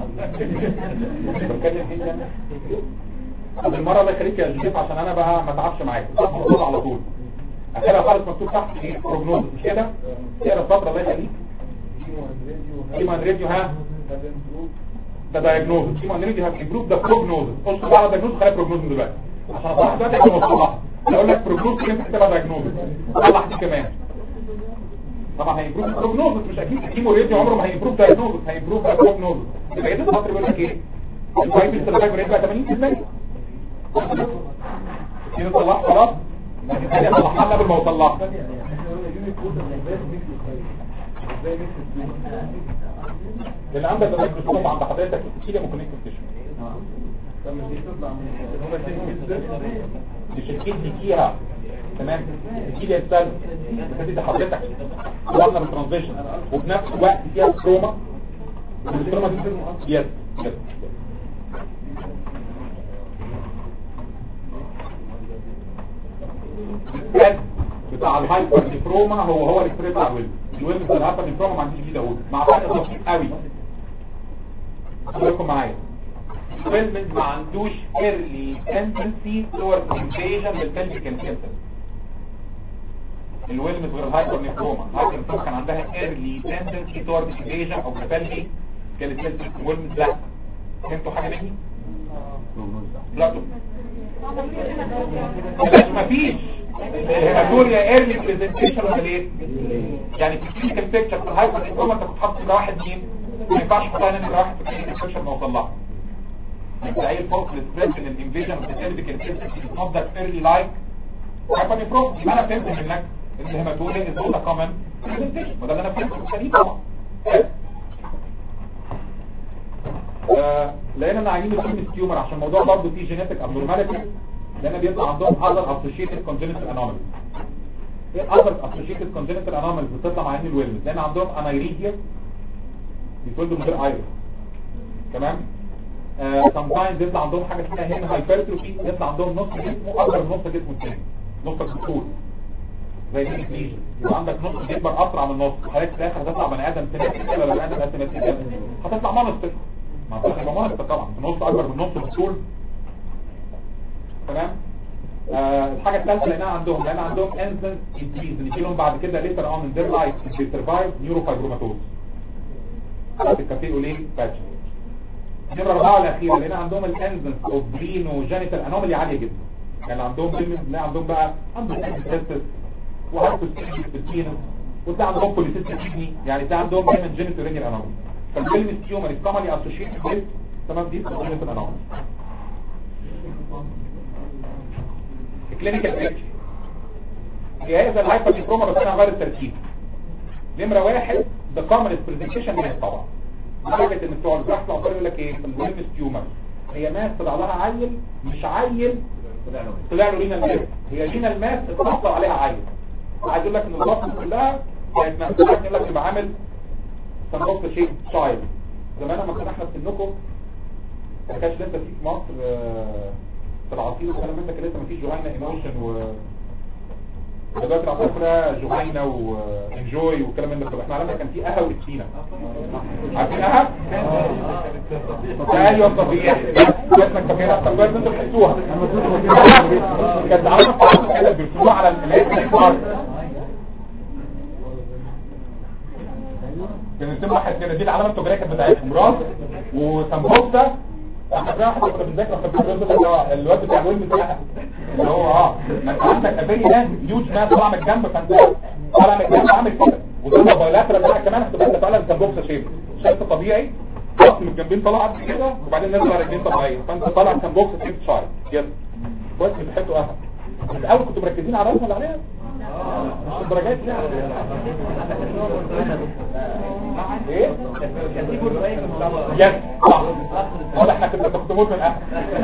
Speaker 1: بتكلم جدا طب المره اللي يخليك يا جديد عشان انا بقى ما اتعبش معاك المفروض على طول اخرها خالص مكتوب تحت ايه بروجنوز مش كده اقرا الفتره الله يخليك كيمان ريديو ها ده دايجنوز كيمان ريديو هاف امبروف ده بروجنوز بص بقى على دايجنوز خليها بروجنوز دلوقتي عشان اصلح دلوقتي عشان اوصلها اقول لك بروجنوز كده تكتبها دايجنوز صلح دي كمان طبعا هيمبروف بروجنوز مش اكيد الكيمو ريديو عمره ما هيمبروف دايجنوز هيمبروف بروجنوز يبقى ايه السطر بيقول لك ايه الفايبر سيرفايفر ريت بقى 80% كده صلح خلاص لكن هي صلحها قبل ما اوصلها اللي عندك الميكروسكوب عند حضرتك الكيليا ممكن يكتب تشوف مش الكيدني فيها تمام الكيدني السل بتدي حضرتك وصلنا بالترانزيشن وفي نفس الوقت فيها ستروما الستروما دي يس يس السد بتاع الهايبر نيفروما هو هو الاكسري بتاع الويلز الويلز بتاع الهايبر نيفروما ما عنديش جديد اقول مع فرق بسيط قوي خليكم معايا الويلز ما عندوش early tendency towards invasion بالبلفيك انسيستم الويلمز غير الهايبر نيفروما الهايبر نيفروما كان عندها early tendency towards invasion او بالبلفيك كانت الويلمز لا فهمتوا حاجه مني؟ لا بس مفيش الهيماتوريا ايرلي بريزنتيشن ولا ليه يعني في الكلينيكال بيكتشر في الهايبر نيفروما انت كنت حاطط ده واحد مين ما ينفعش تحطها نمره واحد في الكلينيكال بيكتشر ما وصلها انت اي فوق السبريد من الانفيجن اوف ذا سيرفيكال سيستم نوت ذات ايرلي لايك هايبر نيفروما يبقى انا فهمت منك ان الهيماتوريا از نوت ا كومن بريزنتيشن وده اللي انا فهمته سليم طبعا آه، لقينا ان عينين الكيمس تيومر عشان الموضوع برضه فيه جينيتك ابنورماليتي لان بيطلع عندهم other associated congenital anomalies ايه other associated congenital anomalies بتطلع مع عين الويلمز لان عندهم انايريديا بيتولدوا من غير ايرس تمام آه sometimes يطلع عندهم حاجه اسمها هنا هايبرتروفي يطلع عندهم نص جسمه اكبر من نص جسمه الثاني نص الدكتور زي الانفليجن يبقى عندك نص بيكبر اسرع من نص حضرتك في الاخر هتطلع بني ادم سيمتريك ولا بني ادم اسيمتريك هتطلع مونستر ما هتطلع يبقى مونستر طبعا نص اكبر من نص الدكتور تمام آه الحاجة الثالثة لقيناها عندهم لقينا عندهم انزن انكريز نجي لهم بعد كده ليتر اون ان دير لايف بيسرفايف نيوروفايبروماتوز بتاعت الكافيولين باتش النمرة أربعة الأخيرة لقينا عندهم الانزن اوف برينو جينيتال انومالي عالية جدا يعني عندهم لقينا عندهم بقى عندهم انزيستس وهايبوستيجيس بالتينس وتلاقي عندهم بوليسيستيك كيدني يعني تلاقي عندهم دايما جينيتال رينيال انومالي فالفيلم تيومر كومنلي اسوشيتد ويز تمام دي جينيتال انومالي كلينيكال بيكتشر هي هذا الهايبر ديبروما بس انا هغير الترتيب نمره واحد ده كومن برزنتيشن ماس طبعا لدرجه ان بتوع الجراحه الاطفال يقول لك ايه الويلمس تيومر هي ماس طلع لها عيل مش عيل طلع له رينال ماس هي رينال ماس اتحصل عليها عيل عايز اقول لك ان الضغط كلها كانت مقسومه يقول لك يبقى عامل سنبوست شيب شايلد زمان لما كنا احنا في سنكم ما كانش لسه في مصر آه في العصير والكلام من ده كان لسه مفيش جوانا ايموشن و دلوقتي العصايه كلها جهينه وانجوي والكلام من ده طب احنا عالمنا كان في قهوه وسكينه عارفين قهوه؟ ايوه طبيعي بس انك فاكرها طب كويس انتوا بتحسوها كانت عامله في عصر كده بيرسموها على الالات كان يتم واحد كده دي العلامه التجاريه كانت بتاعتهم راس وسمبوكسه احنا كنا واحد كنا بنذاكر واحنا بنذاكر اللي هو الواد بتاع الويل بتاعها اللي هو اه ما انت عندك ابي ده هيوج مان طالع من الجنب فانت طالع من الجنب عامل كده وده بايلاترال بتاعك كمان هتبقى انت طالع سمبوكسه شيب شكل طبيعي راس من الجنبين طالع قد كده وبعدين نازل على رجلين طبيعيه فانت طالع سمبوكسه شيب شايل يس كويس بتحطوا اهل بس الاول كنتوا مركزين على الرسمه اللي عليها مش الدرجات لا ايه يس صح ولا احنا كنا بنختمون من الاخر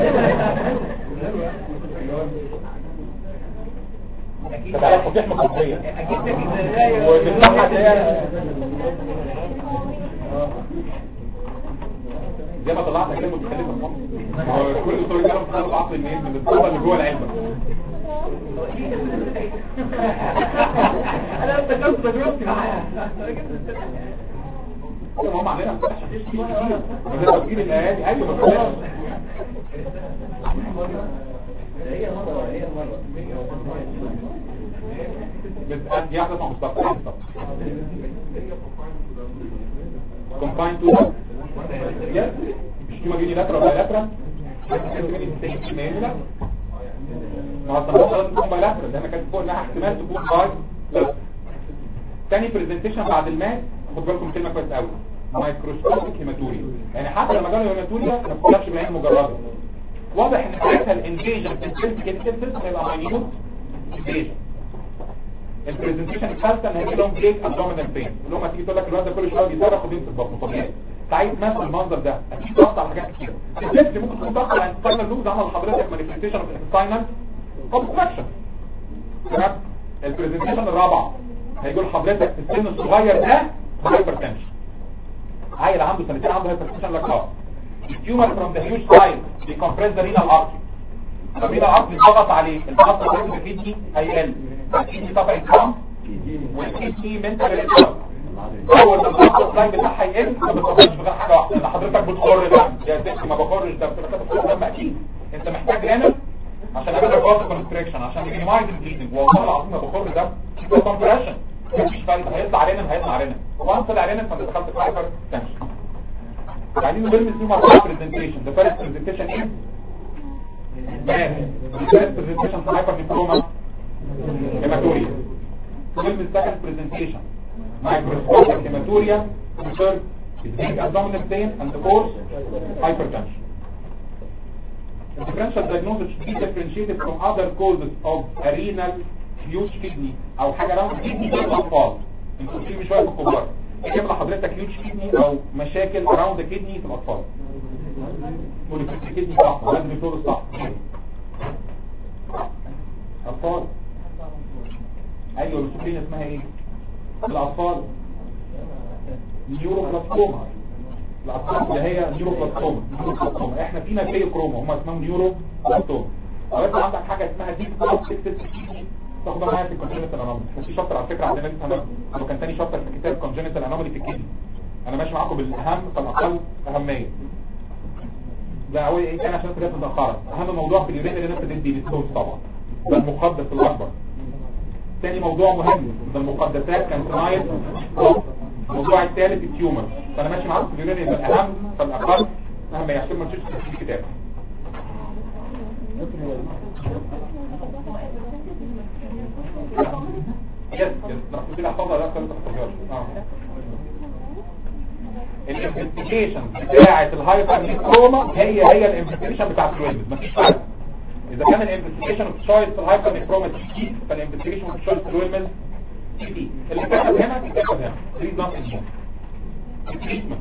Speaker 1: تبقى فضيح مقصدية وبالصحة دي زي ما طلعت كلمة مختلفة كل طول كلام في عصر الناس من الطلبة اللي جوه العلبة
Speaker 5: انا افتكرت تجربتي معايا
Speaker 1: ما هم عندنا ده تفكير الايادي ايوه بس
Speaker 5: هي مرة هي مرة
Speaker 1: بس دي واحدة اسمها مصطفى ايه مصطفى combined to that yes مش كيما جيني لاترا ولا لاترا ما اصلا لازم تكون بايلاترال لان كانت فوق انها احتمال تكون باي لا تاني برزنتيشن بعد الماس خد بالكم كلمه كويس قوي مايكروسكوبيك هيماتوريا يعني حتى لما جاله هيماتوريا ما بتطلعش بالعين مجرده واضح ان ساعتها الانفيجن في السيلز كده هيبقى ماينيوت انفيجن البرزنتيشن الثالثه ان هيجي لهم جيك ابدومينال بين اللي هم هتيجي تقول لك الواد ده كل شويه بيصرخ وبيمسك بطنه طبيعي عايز تمثل المنظر ده اكيد ضغط على حاجات كتير الجسم ممكن تكون ضغط على الانتستينال لوب ده عمل لحضرتك مانيفستيشن اوف انتستينال اوبستراكشن تمام البرزنتيشن الرابعه هيقول لحضرتك في السن الصغير ده هايبرتنشن عيل عنده سنتين عنده هايبرتنشن لك اه التيومر فروم ذا هيوج سايز بيكمبريس ذا رينال ارتري الرينال ارتري ضغط عليه الضغط عليه الكدني هيقل الكدني طبعا يترم والكدني منتال ريتارد اول ما الضغط اللاين بتاعها يقل ما بتخرجش غير حاجه واحده ان حضرتك بتخر دم يا ست ما بخرش دم بتبقى بتخر دم اكيد انت محتاج رينال عشان اعمل لك وقت كونستريكشن عشان يمينيمايز البليدنج والله العظيم ما بخر دم يبقى كومبريشن مفيش فايده هيطلع رينال هيطلع رينال وانت طلع رينال فانت دخلت في هايبر تنشن عايزين نرمز فيهم اربعه برزنتيشن ده فيرست برزنتيشن ايه؟ ماشي الفيرست برزنتيشن في هايبر ديبلوما هيماتوريا نرمز سكند برزنتيشن microscopic hematuria third is big abdominal pain and the fourth hypertension The differential diagnosis should be differentiated from other causes of a renal huge kidney او حاجة راوند kidney في الاطفال انتوا في مش واقف الكبار اجيب لحضرتك huge kidney او مشاكل راوند kidney في الاطفال polycystic kidney صح لازم يفرض الصح اطفال ايوه السكرين اسمها ايه الاطفال نيوروبلاستوما الاطفال اللي هي نيوروبلاستوما نيوروبلاستوما احنا فينا فيه كروما هم اسمهم نيوروبلاستوما وانت عندك حاجه اسمها ديب بلاستيك تاخدها معايا في الكونجنتال انومالي كان في شابتر على فكره عندنا لسه انا هو كان ثاني شابتر في كتاب كونجنتال انومالي في الكدني انا ماشي معاكم بالاهم فالاقل اهميه ده اول ايه كان عشان حاجات متاخره اهم موضوع في اليورين اللي الناس بتدي للسورس طبعا ده المقدس الاكبر تاني موضوع مهم ده المقدسات كان صناعه الموضوع الثالث التيومر فانا ماشي معاكم في اليورين يبقى الاهم فالاقل اهم عشان ما تشوفش في الكتاب يس يس رحت كده احفظها لا كنت احفظها اه الانفستيجيشن بتاعه الهايبر نيكروما هي هي الانفستيجيشن بتاعه الويلز مفيش فرق اذا كان الانفستيجيشن اوف تشويس في الهايبر نيكروما تي فالانفستيجيشن اوف تشويس في الويلز تي تي اللي كتب هنا كتب هنا دي نوت التريتمنت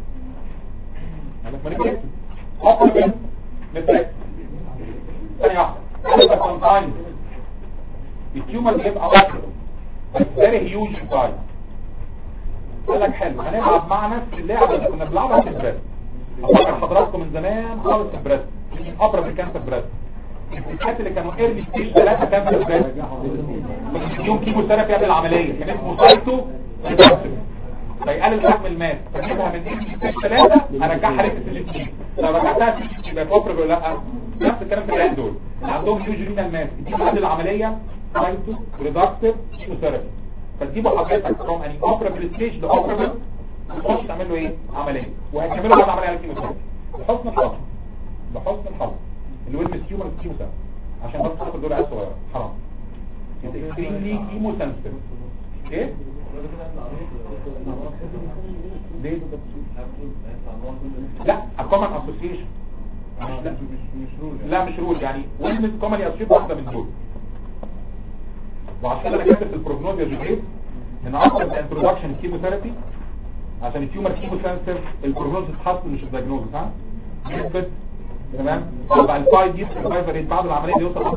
Speaker 1: عندك مانيبيوليشن اوبريشن نتريك ثانيه واحده sometimes التيومر بيبقى واحد very huge size قال لك حلو هنلعب مع نفس اللعبه اللي كنا بنلعبها في البريست افكر حضراتكم من زمان خالص في البريست ابرز الكانسر بريست الستات اللي كانوا ايرلي ستيج 3 كانسر بريست يوم كيمو ثيرابي قبل العمليه كان اسمه سايتو ريدكشن فيقلل حجم الماس فجيبها من ايرلي ستيج 3 ارجعها لستيج 2 لو رجعتها ستيج يبقى كوبر ولا لا نفس الكلام في العين دول اللي عندهم هيوج رينال ماس دي قبل العمليه سايتو ريدكتيف كيمو ثيرابي فتجيبوا حضرتك فروم اني اوبرابل ستيج لاوبرابل تخش تعمل له ايه عمليه وهتكملوا بعد العمليه على الكيموثيرابي بحسن الحظ بحسن الحظ اللي هو التيومر الكيموثيرابي عشان بس خاطر دول عيال صغيره حرام اكستريملي كيمو سنسيتيف ايه ليه لا الكومن اسوسيشن لا لا مش رول يعني ويلنس كومن اسوسيشن واحده من دول وعشان كده انا كاتب في البروجنوز يا جوزيف ان اصلا الانترودكشن كيموثيرابي عشان التيومر كيمو سنسيتيف البروجنوز اتحسن مش الدايجنوز ها نسبه تمام طبعا الفايف دي السرفايفر ريت بعد العمليه بيوصل 85%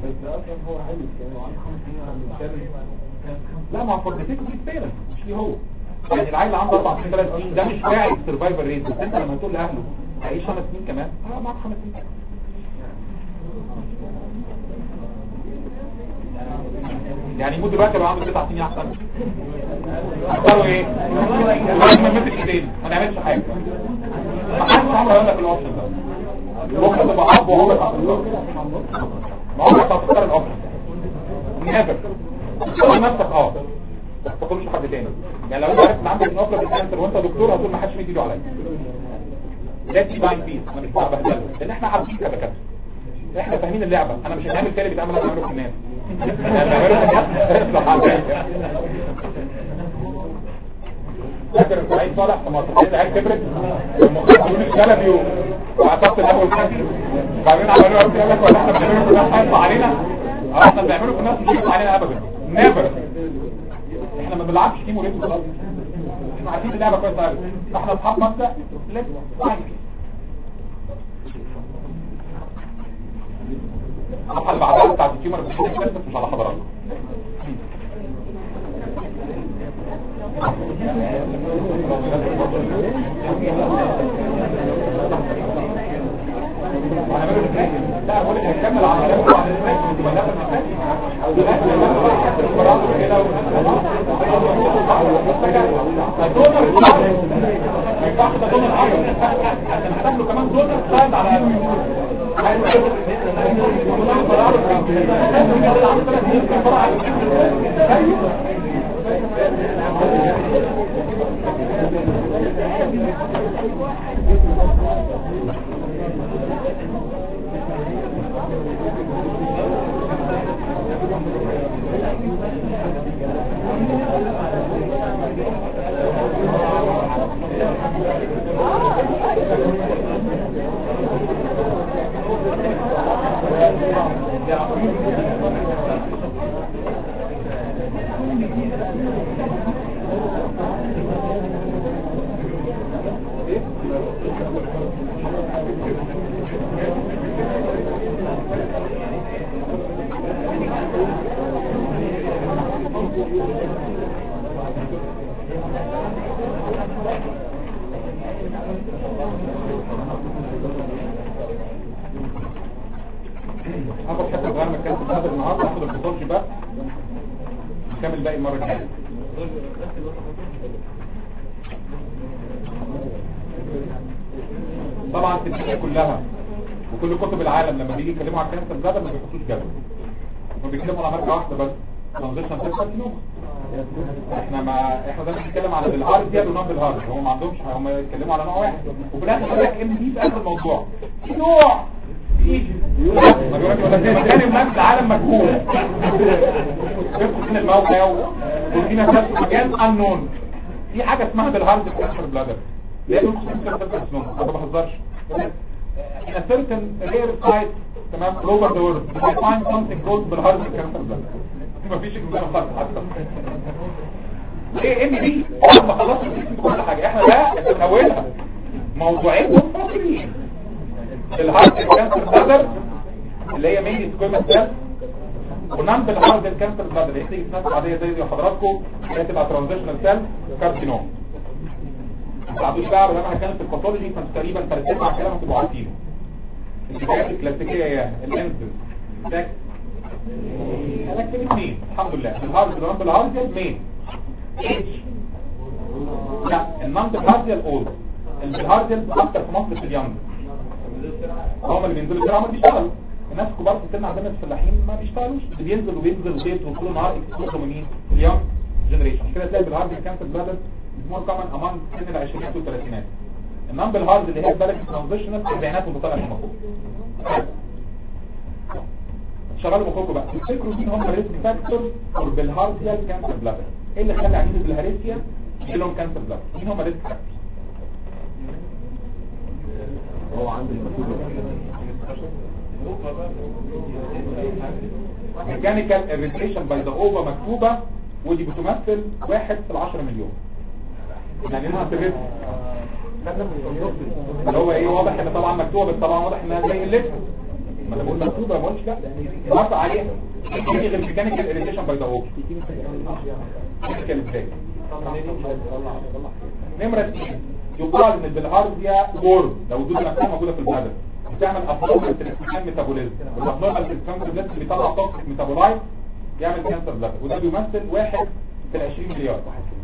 Speaker 1: لا ما هو فورتيفيك فيرنس مش ليه هو يعني العيل اللي عنده اربع سنين ثلاث سنين ده مش واعي السرفايفر ريت بس انت لما تقول لاهله هيعيش خمس سنين كمان اه معاك خمس سنين كمان يعني يموت دلوقتي لو عنده تسع سنين احسن اختاروا ايه؟ لغايه ما نمسك ايدين ما نعملش حاجه ما حدش عمره يقول لك الاوبشن ده بكره تبقى اب وعمرك هتختار ما عمرك هتختار الاوبشن نيفر تختار نفسك اه ما تقولش حد تاني يعني لو انت عارف ان عندك نقله بالكانسر وانت دكتور هتقول ما حدش يجي عليا ده دي باين بيس انا مش بتاع بهدله لان احنا عارفين كدكاتره احنا فاهمين اللعبه انا مش هنعمل كده بيتعمل انا بعمله في الناس فاكر سعيد صالح لما تصحيح العيال كبرت المخرجون الشلبي وعصبت الاول كافي وبعدين عملوها قلت لك ولا احنا بنعمله في الناس هيطلع علينا اه احنا بنعمله في الناس مش هيطلع علينا ابدا نيفر احنا ما بنلعبش تيم وليد خلاص احنا عارفين اللعبه كويس قوي فاحنا اصحاب مبدا ليتس فاين الصفحه اللي بعدها بتاعت التيومر بس مش على حضراتكم لا بقول لك هنكمل على كلامه بعد الاسبوع ولا ما ينفعش ده دونر عرض عشان نحتاج له كمان دونر سايد على هاخد حته صغيره من الكلام بتاعت النهارده هاخد البطولج بس نكمل باقي المره الجايه طبعا في الدنيا كلها وكل كتب العالم لما بيجي يتكلموا عن كانسر جدل ما بيحطوش جدل هم بيتكلموا على ماركه واحده بس ترانزيشن سيركارسينوما احنا ما احنا دايما بنتكلم على الهارد دي ونون بالهارد هم ما عندهمش هم يتكلموا على نوع واحد وفي الاخر يقول لك ام دي في اخر الموضوع في نوع في يقول لك ما بيقول لك ولا زي مكان الناس العالم مجهول من الموقع وفي ناس في مكان انون في حاجه اسمها بالهارد كانسر بلادر ليه دول كارسينوما ما بهزرش in a certain rare site تمام all over the world they find something called بالهارد كانسر بلادر مفيش اكزام خالص حتى ايه ام دي ما خلصنا كل حاجه احنا ده من اولها موضوعين منفصلين الهارد كانسر بلادر اللي هي مين سكويما سيل ونام بالهارد الكانسر بلادر هي تيجي ناس عاديه زي حضراتكم هي تبقى ترانزيشنال سيل كارسينوم ما تعدوش بقى لما كانت في الباثولوجي فانت تقريبا ثلاث ارباع كلام هتبقوا عارفينه الحاجات الكلاسيكيه يعني الانسل سكس لكن اثنين الحمد لله الهارد الرامب الهارديال مين اتش لا النمط الهارديال اولد الهارديال اكتر في مصر في اليانج هم اللي بينزلوا الجرامر بيشتغلوا الناس كبار في السن عندنا الفلاحين ما بيشتغلوش اللي بينزل وبينزل وبيت طول النهار اكسبوز من اليوم جنريشن كده تلاقي بالهارد كانسر بلادر مور كومن امام سن العشرينات والثلاثينات انما بالهارد اللي هي البلد ترانزيشنال في الاربعينات وطالع من مخه شغلوا مخكم بقى تفتكروا مين هم ريسك فاكتور فور بالهارديال كانسر بلادر ايه اللي خلى عينين بالهارسيا يجي لهم كانسر بلادر مين هم ريسك فاكتور
Speaker 3: هو عنده
Speaker 1: ميكانيكال اريتيشن باي ذا اوفا مكتوبه ودي بتمثل واحد في العشرة مليون يعني انها تبت اللي هو ايه واضح ان طبعا مكتوبه بس طبعا واضح انها زي اللبس ما انا بقول مكتوبه ما قلتش لا نص عليها دي غير ميكانيكال اريتيشن باي ذا اوفا ميكانيكال ازاي نمرة اثنين يقال ان بالهارديا وورد لو الدود نفسها موجودة في البلد بتعمل ابنورمال تريسكان ميتابوليزم والابنورمال تريسكان ميتابوليزم اللي بيطلع طاقة ميتابولايت يعمل كانسر بلاد وده بيمثل واحد في ال 20 مليار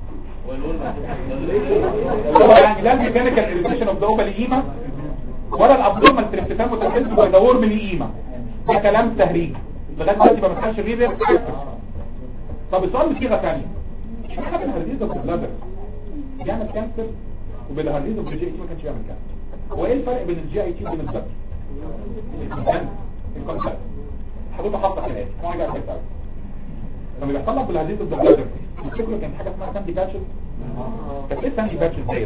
Speaker 1: اللي هو يعني لا الميكانيكال اريتيشن اوف ذا اوبا ليه قيمه ولا الابنورمال تريسكان ميتابوليزم باي ذا وورم ليه قيمه ده كلام تهريج لغايه دلوقتي ما مسكش الريفر طب السؤال بصيغه ثانيه اشمعنى بالهرديز اوف البلادر بيعمل كانسر وبالهرديز اوف الجي اي تي ما كانش بيعمل كانسر هو ايه الفرق بين الجي اي تي وبين البلادر الكونسبت حضرتك حاطه خلاف ما جاي كده لما بيحصل لك بالهرديز اوف البلادر تفتكروا كان حاجه اسمها ساندي باتشز كانت ايه ساندي باتشز ديت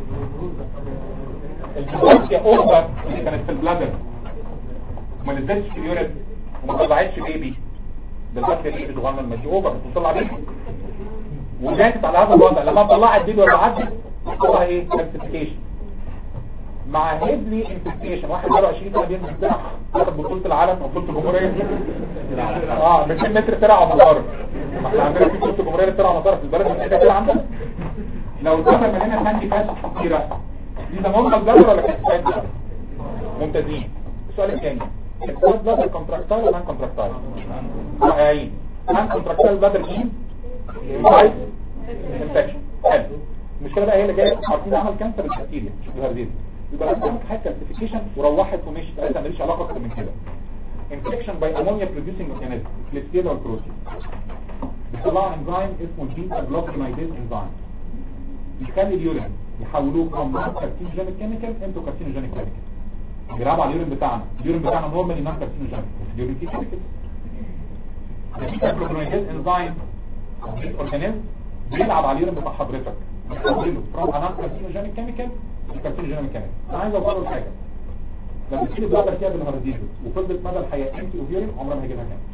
Speaker 1: الجوارسيا اوفر اللي كانت في البلادر وما نزلتش في اليوريد وما طلعتش بيبي بالظبط اللي صغيره لما تيجي اوفر بتطلع بيبي وجاتت على هذا الوضع لما طلعت بيبي ولا عدت بتطلع ايه كالسيفيكيشن مع هيدلي انفستيشن واحد جاله 20 سنه بينزل بتاع ياخد بطوله العالم او بطوله الجمهوريه اه 200 متر ترعى ومطار ما احنا عندنا في بطوله الجمهوريه ترعى ومطار في البلد مش كده عندنا لو الزمن مليانه ساندي فاش كتيره دي ده مصدر ضرر ولا كانت ممتازين السؤال الثاني الكواد بلادر كونتراكتايل ولا نان كونتراكتايل رائعين نان كونتراكتايل بلادر مين فايت انفكشن حلو المشكله بقى هي اللي جايه عارفين عمل كانسر البكتيريا مش الهرديز يبقى لازم تعمل حاجه كالسيفيكيشن وروحت ومشيت قالت ماليش علاقه اكتر من كده انفكشن باي امونيا بروديوسنج ميكانيزم كليستيرول بروتين بيطلع انزيم اسمه البيتا جلوكينايديز انزيم يخلي اليورين يحولوه from كارسينوجينيك كيميكال انتو كارسينوجينيك كيميكال بيلعبوا على اليورين بتاعنا اليورين بتاعنا نورمالي نون كارسينوجينيك اليورين فيه كيميكال البيتا جلوكينايديز انزيم اورجانيزم بيلعب على اليورين بتاع حضرتك يحوله from a non-carcinogenic chemical to carcinogenic chemical انا عايز اوصل حاجه لما تشيل البلادر فيها بالهرديزو وفضلت مدى الحياه امتي اوفيرين عمرها ما هيجيلها كانسر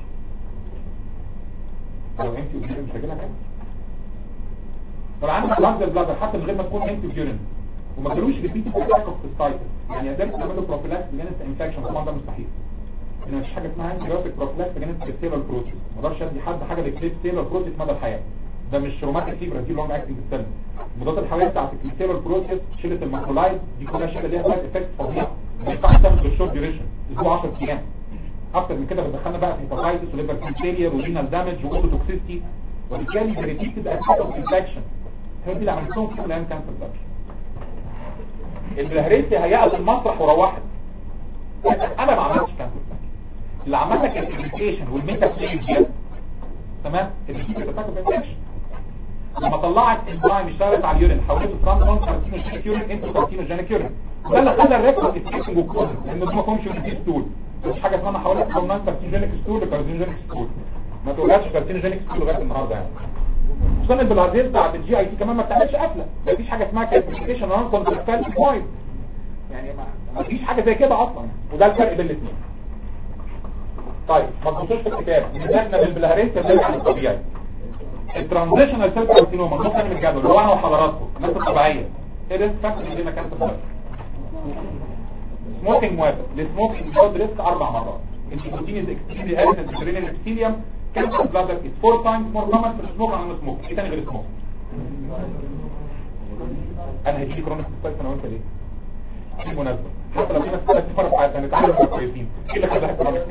Speaker 1: لو امتي اوفيرين مش هيجيلها كانسر طب عندك لانج البلادر حتى من غير ما تكون امتي اوفيرين وما جالوش ريبيت اتاك اوف سيستايتس يعني قدرت تعمل له بروفيلاكس جينيت انفكشن طبعا ده مستحيل ان مفيش حاجه اسمها انتي بايوتيك بروفيلاكس جينيت كريستيبل بروتين ما اقدرش ادي حد حاجه للكريستيبل بروتين مدى الحياه ده مش روماتيك فيبر دي لونج اكتنج ستيل المضادات الحيويه بتاعت الكريستيبل بروتين شيله الماكرولايد دي كلها شيله ليها سايد افكت فظيعه ما ينفعش تاخد بالشورت ديوريشن اسبوع 10 ايام اكتر من كده بتدخلنا بقى في هيباتايتس وليفر فيلير ورينال دامج واوتو توكسيستي وبالتالي ريبيتد اتاك اوف انفكشن هي دي اللي عملت لهم في الان كانسر ده البلهريسي هيقف المسرح وروحت انا ما عملتش كانسر اللي عمل لك الابليكيشن والميتافيزيا تمام الريبيتد اتاك اوف انفكشن لما طلعت انزيم اشتغلت على اليورين حولته فرام نون كارسينوجينيك يورين انتو كارسينوجينيك يورين ده اللي خلى الريكورد افكتنج وكوز لان ده ما كومش في ستول مش حاجه اسمها حولت فرام نون كارسينوجينيك ستول لكارسينوجينيك ستول ما تقولهاش كارسينوجينيك ستول لغايه النهارده يعني خصوصا البلهارديز بتاعت الجي اي تي كمان ما بتعملش قفله ما فيش حاجه اسمها كالسيفيكيشن نون كونتراكتال بوينت يعني ما فيش حاجه زي كده اصلا يعني وده الفرق بين الاثنين طيب ما تبصوش في الكتاب بدأنا بالبلهاريز بنرجع للطبيعي الترانزيشنال سيل كارسينوما النص من الجدول اللي هو انا وحضراتكم الناس الطبيعيه ايه ده فاكر ان دي مكان في سموكينج موافق السموكينج بيزود ريسك اربع مرات النيكوتين از اكستريملي اريتنت سيرينال ابيثيليوم كانسر بلادر از فور تايمز مور كومن في السموك عن السموك ايه تاني غير السموك انا هجيلي كرونيك ستايت انا وانت ليه دي مناسبه حتى لو في ناس كده تفرق في حياتنا نتعلم نبقى كويسين ايه اللي خلاها كرونيك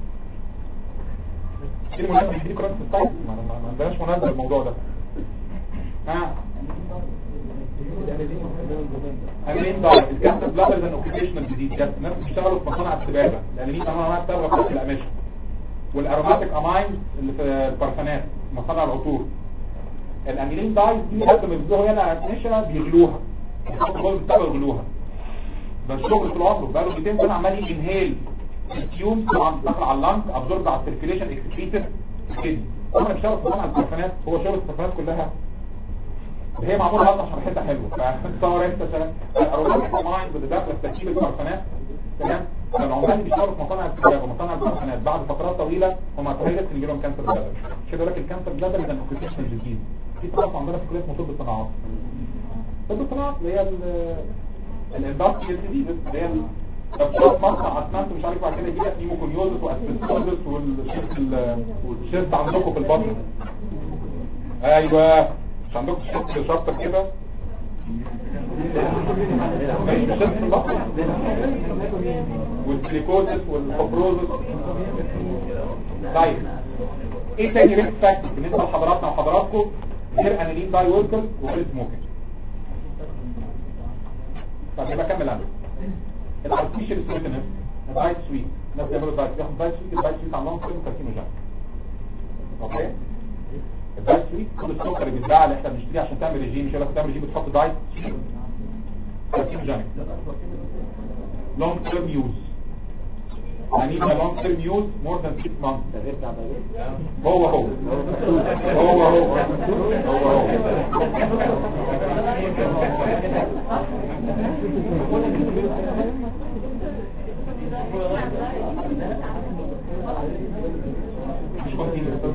Speaker 1: ايه المناسبة دي كرونيك سايت ما ما- ما عندناش مناسبة الموضوع ده ها امين طيب الكانسر بلادر ده اوكيبيشنال ديزيز ده الناس بيشتغلوا في مصانع السباكه لان دي انواع بتبقى في القماشه والاروماتيك اماين اللي في البرفانات مصانع العطور الاميلين دايز دي قبل ما يبدوها هنا قماشه بيغلوها بيحطوا بتاعه يغلوها ده الشغل طول عمره بقاله 200 سنه عمال ينهيل التيوم طبعا داخل على اللانج ابزورب على السيركيليشن اكسكريتد كده انا بشتغل في مصنع البرفانات هو شغل البرفانات كلها هي معموله اصلا عشان ريحتها حلوه فتصور انت عشان الاروماتيك ماين اللي داخله في تركيب البرفانات تمام العمال اللي بيشتغلوا في مصانع السجاير ومصانع البرفانات بعد فترات طويله هم هتلاقي ان يجي لهم كانسر بلادر مش كده لك الكانسر بلادر ده اوكيبيشنال ديزيز في طبعا عندنا في كليه طب الصناعات طب الصناعات اللي هي الاندستريال ديزيز اللي هي تبشيرات مصنع اسمنت مش عارف بعد كده يجي لك نيموكونيوزس واسبستوزس والشيست ال- والشيست عندكم في البطن ايوه مش عندكم شيست شرطه كده ماشي مش شيست في البطن والسيليكوزس والكوبروزس طيب ايه تاني ريسك فاكتور بالنسبه لحضراتنا وحضراتكم غير انالين داي وركر وغير سموكينج طب يبقى كمل انا الارتفيشال سويتنس الدايت سويت الناس بيعملوا دايت بياخد دايت سويت الدايت سويت عندهم كلمه كارسينوجين اوكي الدايت سويت كل السكر اللي بيتباع اللي احنا بنشتريه عشان تعمل ريجيم مش هيقول لك تعمل ريجيم بتحط دايت كارسينوجين لونج تيرم يوز يعني يبقى لونج تيرم يوز مور ذان 6 مانثs هو هو هو هو هو هو مش كونتينيوس بس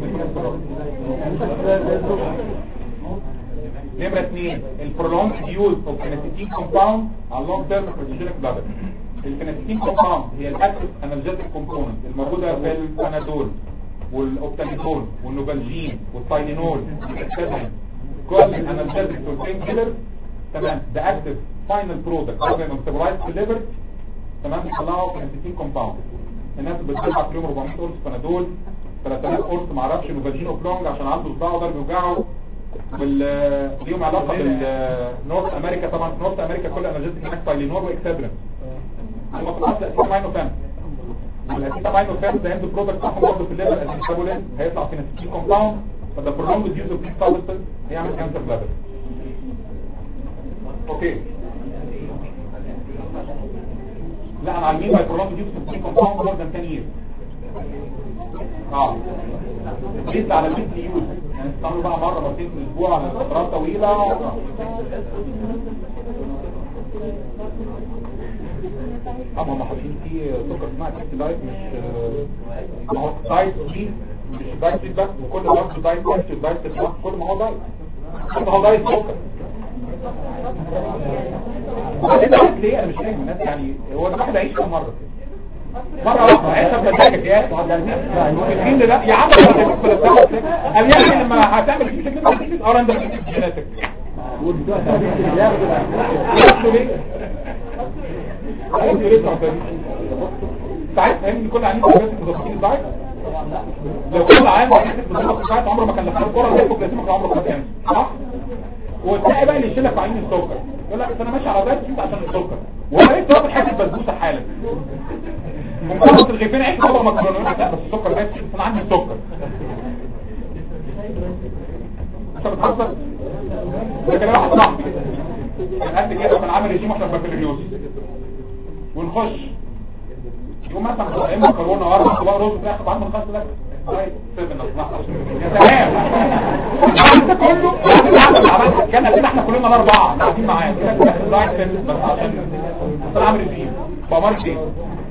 Speaker 1: نمرة اثنين البرولونج يوز اوف فينستين كومباوند على اللونج تيرم بروتيجينيك بلادر الفينستين كومباوند هي الاكتف انالجيتيك كومبوننت الموجوده في البانادول والاوبتاليتول والنوفالجين والتايلينول والكتازين كل الانالجيتيك والبين كيلر تمام ده اكتف فاينل برودكت قبل ما تبرايز في الليفر تمام بيطلعوا فينستين كومباوند الناس بتدفع في اليوم 400 قرص بنادول 3000 قرص معرفش نوفالجين وبلونج عشان عنده صداع وضرب بيوجعه وال ليهم علاقه بالنورث امريكا طبعا في نورث امريكا كل انرجيتك هناك تايلينور واكسابرين هم في الاصل اسيتامينوفان والاسيتامينوفان ده عنده برودكت بتاعهم برضه في الليفر اسيتابولين هيطلع في نسيتين كومباوند فده برولونج يوز اوف these substances هيعمل كانسر بلادر اوكي لا انا عايزين باي برولونج يوز اوف these compound more than 10 years اه لسه على البيت يوز يعني استعملوا بقى مرة مرتين في الاسبوع على فترات طويلة اما هم حاطين فيه سكر اسمها كيست دايت مش ما هو دايت دي مش دايت دي بس وكل برضه دايت كيست دايت تطلع كل ما هو دايت كل ما هو دايت سكر وبعدين دايت ليه انا مش فاهم الناس يعني هو الواحد هيعيش كم مرة مرة واحدة عيشها بمزاجك يا اخي لا يا عم قال يعني لما هتعمل في شكل تحديد اه انت جيناتك ياخدوا ليه ياخدوا ليه طب ساعات فاهمني كل عميل بيبقى مظبطين الدايت لو كل عام واحد مظبط الدايت عمره ما كان لك الكوره اللي فوق لازمك عمره ما كان صح وتلاقي بقى اللي يشيلك في عين السكر يقول لك انا ماشي على دايت عشان السكر وانا لسه واخد حته بسبوسه حالا ومخلص الغيبين عيش طبق مكرونه لا بس السكر ده بس انا عندي سكر انت بتهزر ده كان واحد صاحبي كان قد كده كان عامل ريجيم واحنا في بكالوريوس ونخش يقوم مثلا طالعين مكرونه واربع طبق رز في الاخر بعد ما نخلص لك دايت سيفن يا سلام ده كله كان قد احنا كلنا الاربعه قاعدين معاه دايت سيفن بس عشان بس انا عامل ريجيم فمارك ايه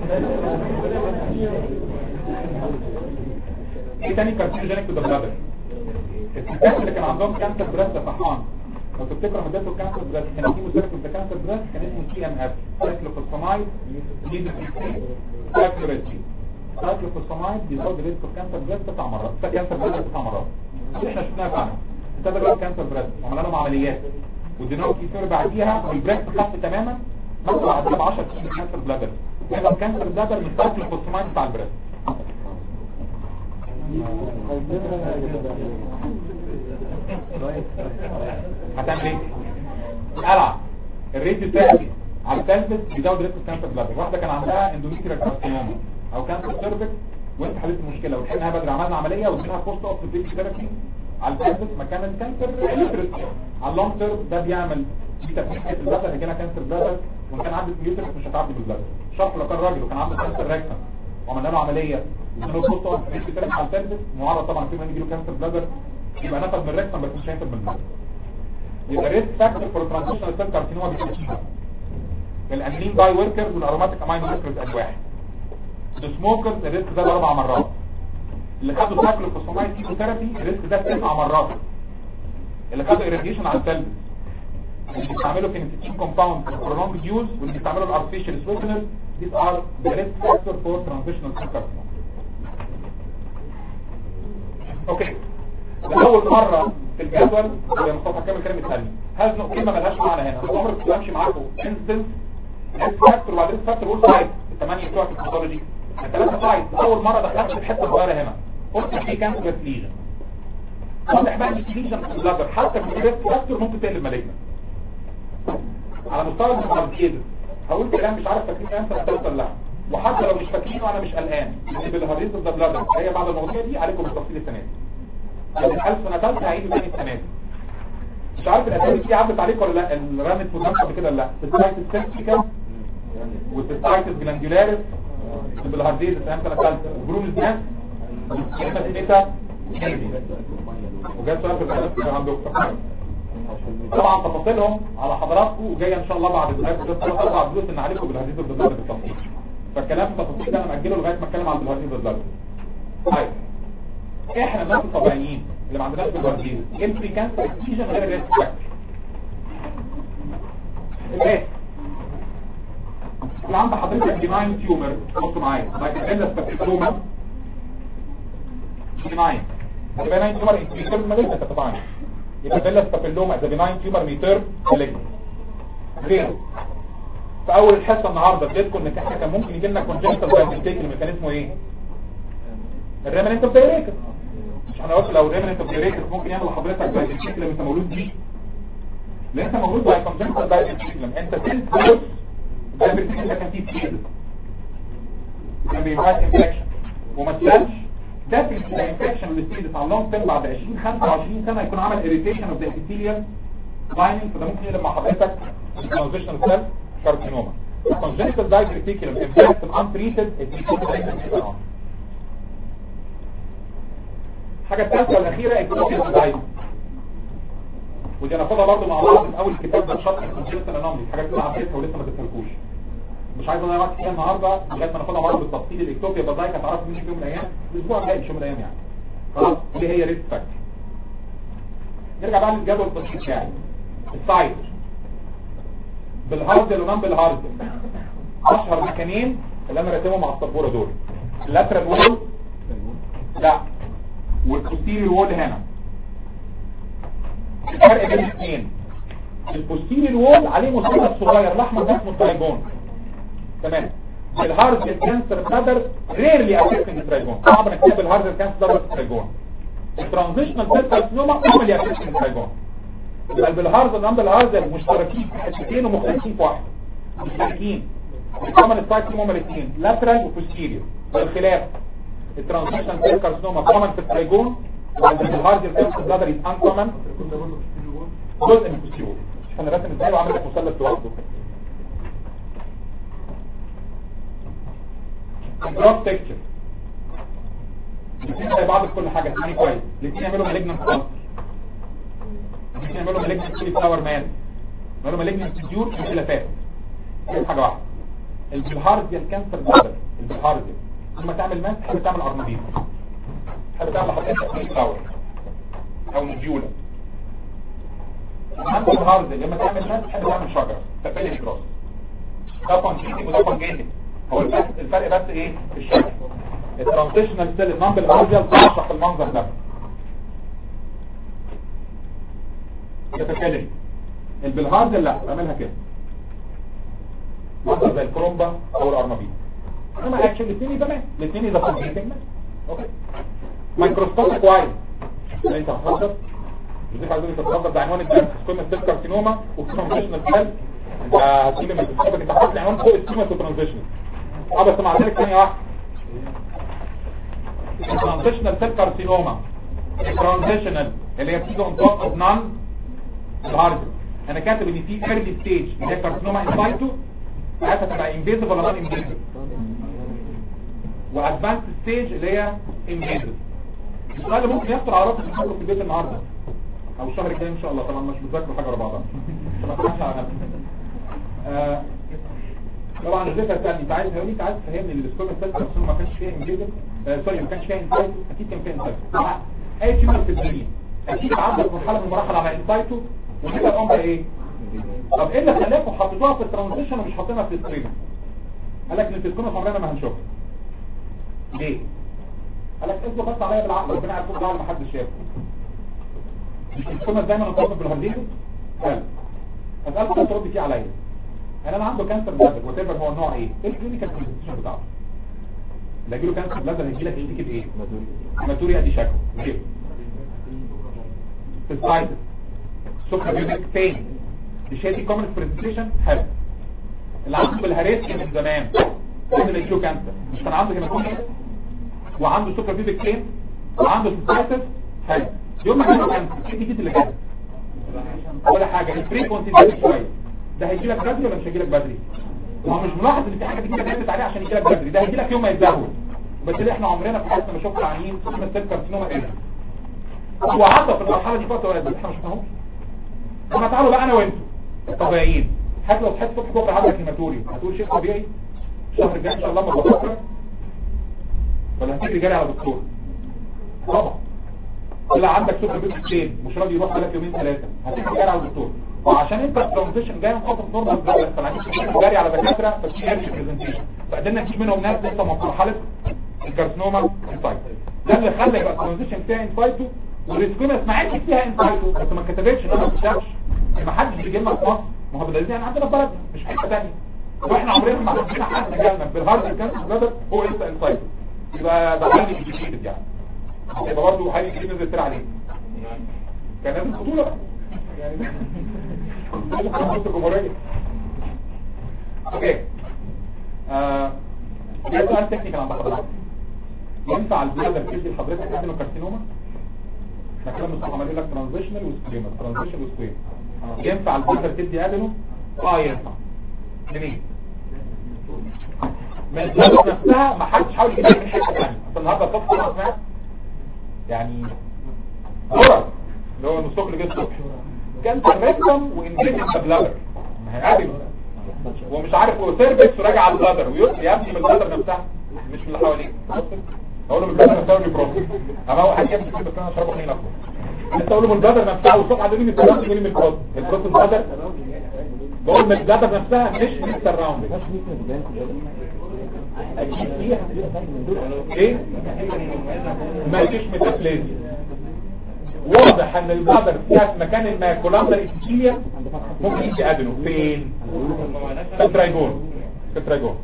Speaker 1: ايه تاني كارسينوجينيك تو ذا بلادر الستات اللي كان عندهم كانسر بريست فرحان لو تفتكروا لما اديته كانسر بريست كان في مسيرك في كانسر بريست كان اسمه سي ام اف سايكلوفوسفامايد ليد سايكلوريتي سايكلوفوسفامايد بيزود ريسك اوف كانسر بريست تسع مرات كانسر بريست تسع مرات دي احنا شفناها فعلا ابتدى بقى كانسر بريست وعملنا لهم عمليات واديناهم كيسور بعديها والبريست خف تماما مثلا عدد 10 كيلو كانسر بلادر يبقى كانسر بلادر من سايكل الفوسفومايد بتاع البريست هتعمل ايه؟ القلعة الريت ثيرابي على الثالث بيزود ريسك كانسر بلادر واحده كان عندها اندوميتريال كارسينوما او كانسر سيرفكس وانت حليت المشكله وحلناها بدري عملنا عمليه واديناها بوست اوف ثيرابي على الثالث مكان الكانسر اليوترس على اللونج تيرم ده بيعمل دي تفكيك البلادر هيجي لها كانسر بلادر وان كان عندك اليوترس مش هتعدي بالبلادر شرط لو كان راجل وكان عنده كانسر ريكتم وعملنا له عمليه وادينا له بوست اوف ثيرابي على الثالث معرض طبعا في من يجي له كانسر بلادر يبقى نفذ من الريكتم بس مش هينفذ من البلادر يبقى ريسك فاكتور فور ترانزيشنال سيل كارسينوما بيكون الانلين باي وركرز والاروماتيك امينو وركرز ادي واحد السموكرز الريسك ده اربع مرات اللي خدوا سايكلوفوسفامايد كيموثيرابي الريسك ده تسع مرات اللي خدوا irradiation على السلب اللي بيستعملوا كينيتيكين كومباوند prolonged use واللي بيستعملوا الارتفيشال سويتنر these are the risk factor for transitional cell carcinoma اوكي لأول مرة في الجدول يا مصطفى كامل كلام الثاني هذا كلمة ملهاش معنى هنا انا عمرك كنت بمشي معاكم انستنس ريسك فاكتور وبعدين فاكتور وول سايد الثمانية بتوع في الباثولوجي الثلاثة سايد اول مرة دخلت في الحتة الصغيرة هنا قلت في كانسر ليجن واضح بقى ان في ليجن في البلادر حتى في الريسك فاكتور ممكن تقلب مالجنا على مستوى الماركيز هقول كلام مش عارف فاكرين انت هتوصل ولا لا وحتى لو مش فاكرينه انا مش قلقان اللي بالهريز اوف ذا بلادر هي بعد المواضيع دي عليكم بالتفصيل السنه دي يعني الحال سنه ثالثه هعيد تاني السنه دي مش عارف الاسامي دي عدت عليك ولا لا الرامت فوزان قبل كده ولا لا سيستايتس سيبتيكا والسيستايتس جلاندولاريس بالهارديز السنه ثالثه وبروم الناس كلمه نيتا وجات سؤال في الكلام عندكم طبعا تفاصيلهم على حضراتكم وجايه ان شاء الله بعد الدرس ثلاث اربع دروس ان عليكم بالهارديز بالضبط بالتفصيل فالكلام في التفاصيل ده انا ماجله لغايه ما اتكلم عن بالهارديز بالضبط طيب احنا الناس الطبيعيين اللي ما عندناش بالهارديز البري كانسر اكسيجن غير الريسك فاكتور ايه اللي عند حضرتك بناين تيومر بصوا معايا بايكيلا سباكتوما بناين البناين تيومر انتريتر مالجنت طبعا يبقى بيلا سباكتوما ده بناين تيومر ميتر مالجنت غير في اول الحصه النهارده اديتكم ان احنا كان ممكن يجي لنا كونجنتال بايكيلا الميكانيزم ايه الريمننت اوف دايريكس مش انا قلت لو الريمننت اوف دايريكس ممكن يعمل لحضرتك بايكيلا اللي انت مولود بيه لان انت مولود باي كونجنتال بايكيلا انت سيل فورس ده بالتالي ده كان فيه سيل كان بيبقى انفكشن وما تسالش ده في الانفكشن اللي ستيدس على لونج تيرم بعد 20 25 سنه يكون عمل اريتيشن اوف ذا ابيثيليال لايننج فده ممكن يقلب مع حضرتك ترانزيشنال سيل كارسينوما congenital diverticulum infected untreated it الحاجة الثالثة والأخيرة اكتوبيا دايما ودي هناخدها برضه مع بعض من اول كتاب ده شرح الكونجنتال انوملي حاجات اللي عديتها ولسه ما اديتهالكوش مش عايز اضيع وقت فيها النهارده لغايه ما ناخدها برضه بالتفصيل الاكتوبيا بدايك هتعرفوا مين في يوم من الايام الاسبوع الجاي مش يوم من الايام يعني خلاص دي هي ريسك فاكتور نرجع بقى للجدول التشخيص بتاعي السايت بالهاردل ونان بالهاردل اشهر مكانين اللي انا راسمهم على السبوره دول اللاترال وول لا والبوستيريور وول هنا الفرق بين الاثنين البوستيريور وول عليه مثلث صغير الاحمر ده اسمه ترايجون تمام الهارد كانسر بلادر ريرلي افكتنج الترايجون صعب انك تجيب الهارد كانسر بلادر في الترايجون الترانزيشنال سيل كارسينوما عملي افكتنج الترايجون يبقى بالهارد والنمبر الهارد مشتركين في حتتين ومختلفين في واحد مشتركين الكومن سايت هم الاثنين لاترال وبوستيريور والخلاف الترانزيشن سيل كارسينوما كومن في الترايجون والهارد كانسر بلادر از ان كومن جزء من البوستيريور انا راسم ازاي وعامل لك مثلث لوحده الجراف تكتشر الاثنين زي بعض في كل حاجه اسمعني كويس الاثنين يعملوا مالجنت كانسر الاثنين يعملوا مالجنت كولي فلاور مان يعملوا مالجنت ديور في خلافات دي حاجه واحده البلهارديا الكانسر بلادر البلهارديا لما تعمل ماس تحب تعمل ارنبيط تحب تعمل حضرتك كولي فلاور او نجيوله عند الهارد لما تعمل ماس تحب تعمل شجره تفعيل كروس ده كونجيتنج وده كونجيتنج هو الفرق الفرق بس ايه في الشكل الترانزيشنال سيل النمبر الارجل تعشق المنظر ده تتكلم البلهارد لا بعملها كده مثلا زي الكرومبا او الارمابيل انما اكشن الاثنين تمام الاثنين اذا كومبليتنج اوكي مايكروسكوبيك وايد اللي انت هتفضل دي حاجه انت هتفضل ده عنوان الدرس سكويما سيل كارسينوما وترانزيشنال سيل انت هتجيب الميكروسكوبيك انت حاطط العنوان فوق السكويما وترانزيشنال اه بس مع ذلك ثانيه واحده الترانزيشنال سيل كارسينوما الترانزيشنال اللي هي بتيجي اون توب اوف نون الهارد انا كاتب ان في ايرلي ستيج اللي هي كارسينوما انفايتو ساعتها تبقى انفيزيف ولا نون انفيزيف وادفانس ستيج اللي هي انفيزيف السؤال اللي ممكن يخطر على راسك في البيت النهارده او الشهر الجاي ان شاء الله طبعا مش بتذاكروا حاجه ورا بعضها عشان ما تضحكش على نفسك آه، طبعا الفكره الثانيه انت عايز تقول انت عايز تفهمني ان السكوب سيل كارسينوما ما كانش فيها انفيزيف آه، سوري ما كانش فيها انفايتو اكيد كان فيها انفايتو طبعا اي تيومر في الدنيا اكيد عندك مرحله من المراحل على انفايتو وكده الامر ايه طب ايه اللي خلاكم حطيتوها في الترانزيشن ومش حاطينها في السكرين قال لك ان التسكونه في عمرنا ما هنشوفها ليه قال لك اصبر بس عليا بالعقل ربنا عارف كل ما حدش شافه مش التسكونه دايما مرتبطه بالهارديز قال اسالك انت ترد فيه عليا انا انا عنده كانسر بلادر وات هو النوع ايه ايه الكلينيكال بريزنتيشن بتاعه لا يجيله كانسر بلادر هيجي لك يشتكي بايه هيماتوريا دي شكوى ليه سيستايتس سوبر بين مش هي دي كومن برزنتيشن حلو اللي عنده بالهريس من زمان كان اللي يجيله كانسر مش كان عنده هيماتوميا وعنده سوبر بيبك بين وعنده سيستايتس حلو يوم ما جاله كانسر ايه دي اللي جاله ولا حاجه الفريكونسي ده شويه ده هيجي لك بدري ولا مش هيجي لك بدري ما هو مش ملاحظ ان في حاجه جديده جت عليه عشان يجي لك بدري ده هيجي لك يوم ما يتزود بس اللي احنا عمرنا في حياتنا ما شفنا عيانين سوبر سيل كارسينوما ايه هو عدى في المرحله دي فتره ولا بس احنا مش فاهمين اما تعالوا بقى انا وانتوا الطبيعيين حتى لو صحيت الصبح بكره عندك هيماتوري هتقول شيء طبيعي الشهر الجاي ان شاء الله ما بفكر ولا هتجري جري على الدكتور طبعا طلع عندك سكر بيت كتير مش راضي يروح بقالك يومين ثلاثه هتجري جري على الدكتور وعشان انت الترانزيشن جاي مخطط نورمال بلاد فالعيش جري على دكاتره ففي هيرش برزنتيشن فقدرنا نجيب منهم ناس لسه في مرحله الكارسينوما انفايتو ده اللي خلى يبقى الترانزيشن فيها انفايتو والريسكوما ما عادش فيها انفايتو بس ما كتبتش ما كتبش ما حدش بيجي لنا في مصر ما هو بدليل يعني عندنا بلد مش في حته ثانيه واحنا عمرنا ما عندنا حد جالنا بالهارد كانسر بلادر هو لسه انفايتو يبقى ده حل جديد يعني يبقى برضه حل جديد نزل ترى عليه كان لازم بطوله بقى يعني ده كان الجمهوريه اوكي آه ده سؤال تكنيكال عند حضرتك ينفع البلادر تدي لحضرتك ادينوكارسينوما احنا كده مش عمالين لك ترانزيشنال وسكريمر ترانزيشن وسكريمر ينفع البلادر تدي ادينو اه ينفع لمين ما البلادر نفسها ما حدش حاول يجيبها من حته ثانيه اصل النهارده الصبح انا سمعت يعني غرض اللي هو المستوك اللي جه الصبح كان تركتم وانجلت البلادر ما هي ادينو ومش عارف هو سيرفكس وراجع على البلادر ويقول يا ابني من البلادر نفسها مش من اللي حواليك اقول له بالبلادر نفسها لي بروبلم اما هو حاجه مش بس انا اشربه خلينا اكل انت اقول له بالبلادر نفسها والصبح عندي من الكلام دي من البروت البروت البلادر بقول من البلادر نفسها مش من السراوند اكيد فيها ايه ما فيش ميتافليزيا واضح ان البلادر فيها مكان ما كولامبر ايتيليا ممكن يجي ادنو فين في الترايجون في الترايجون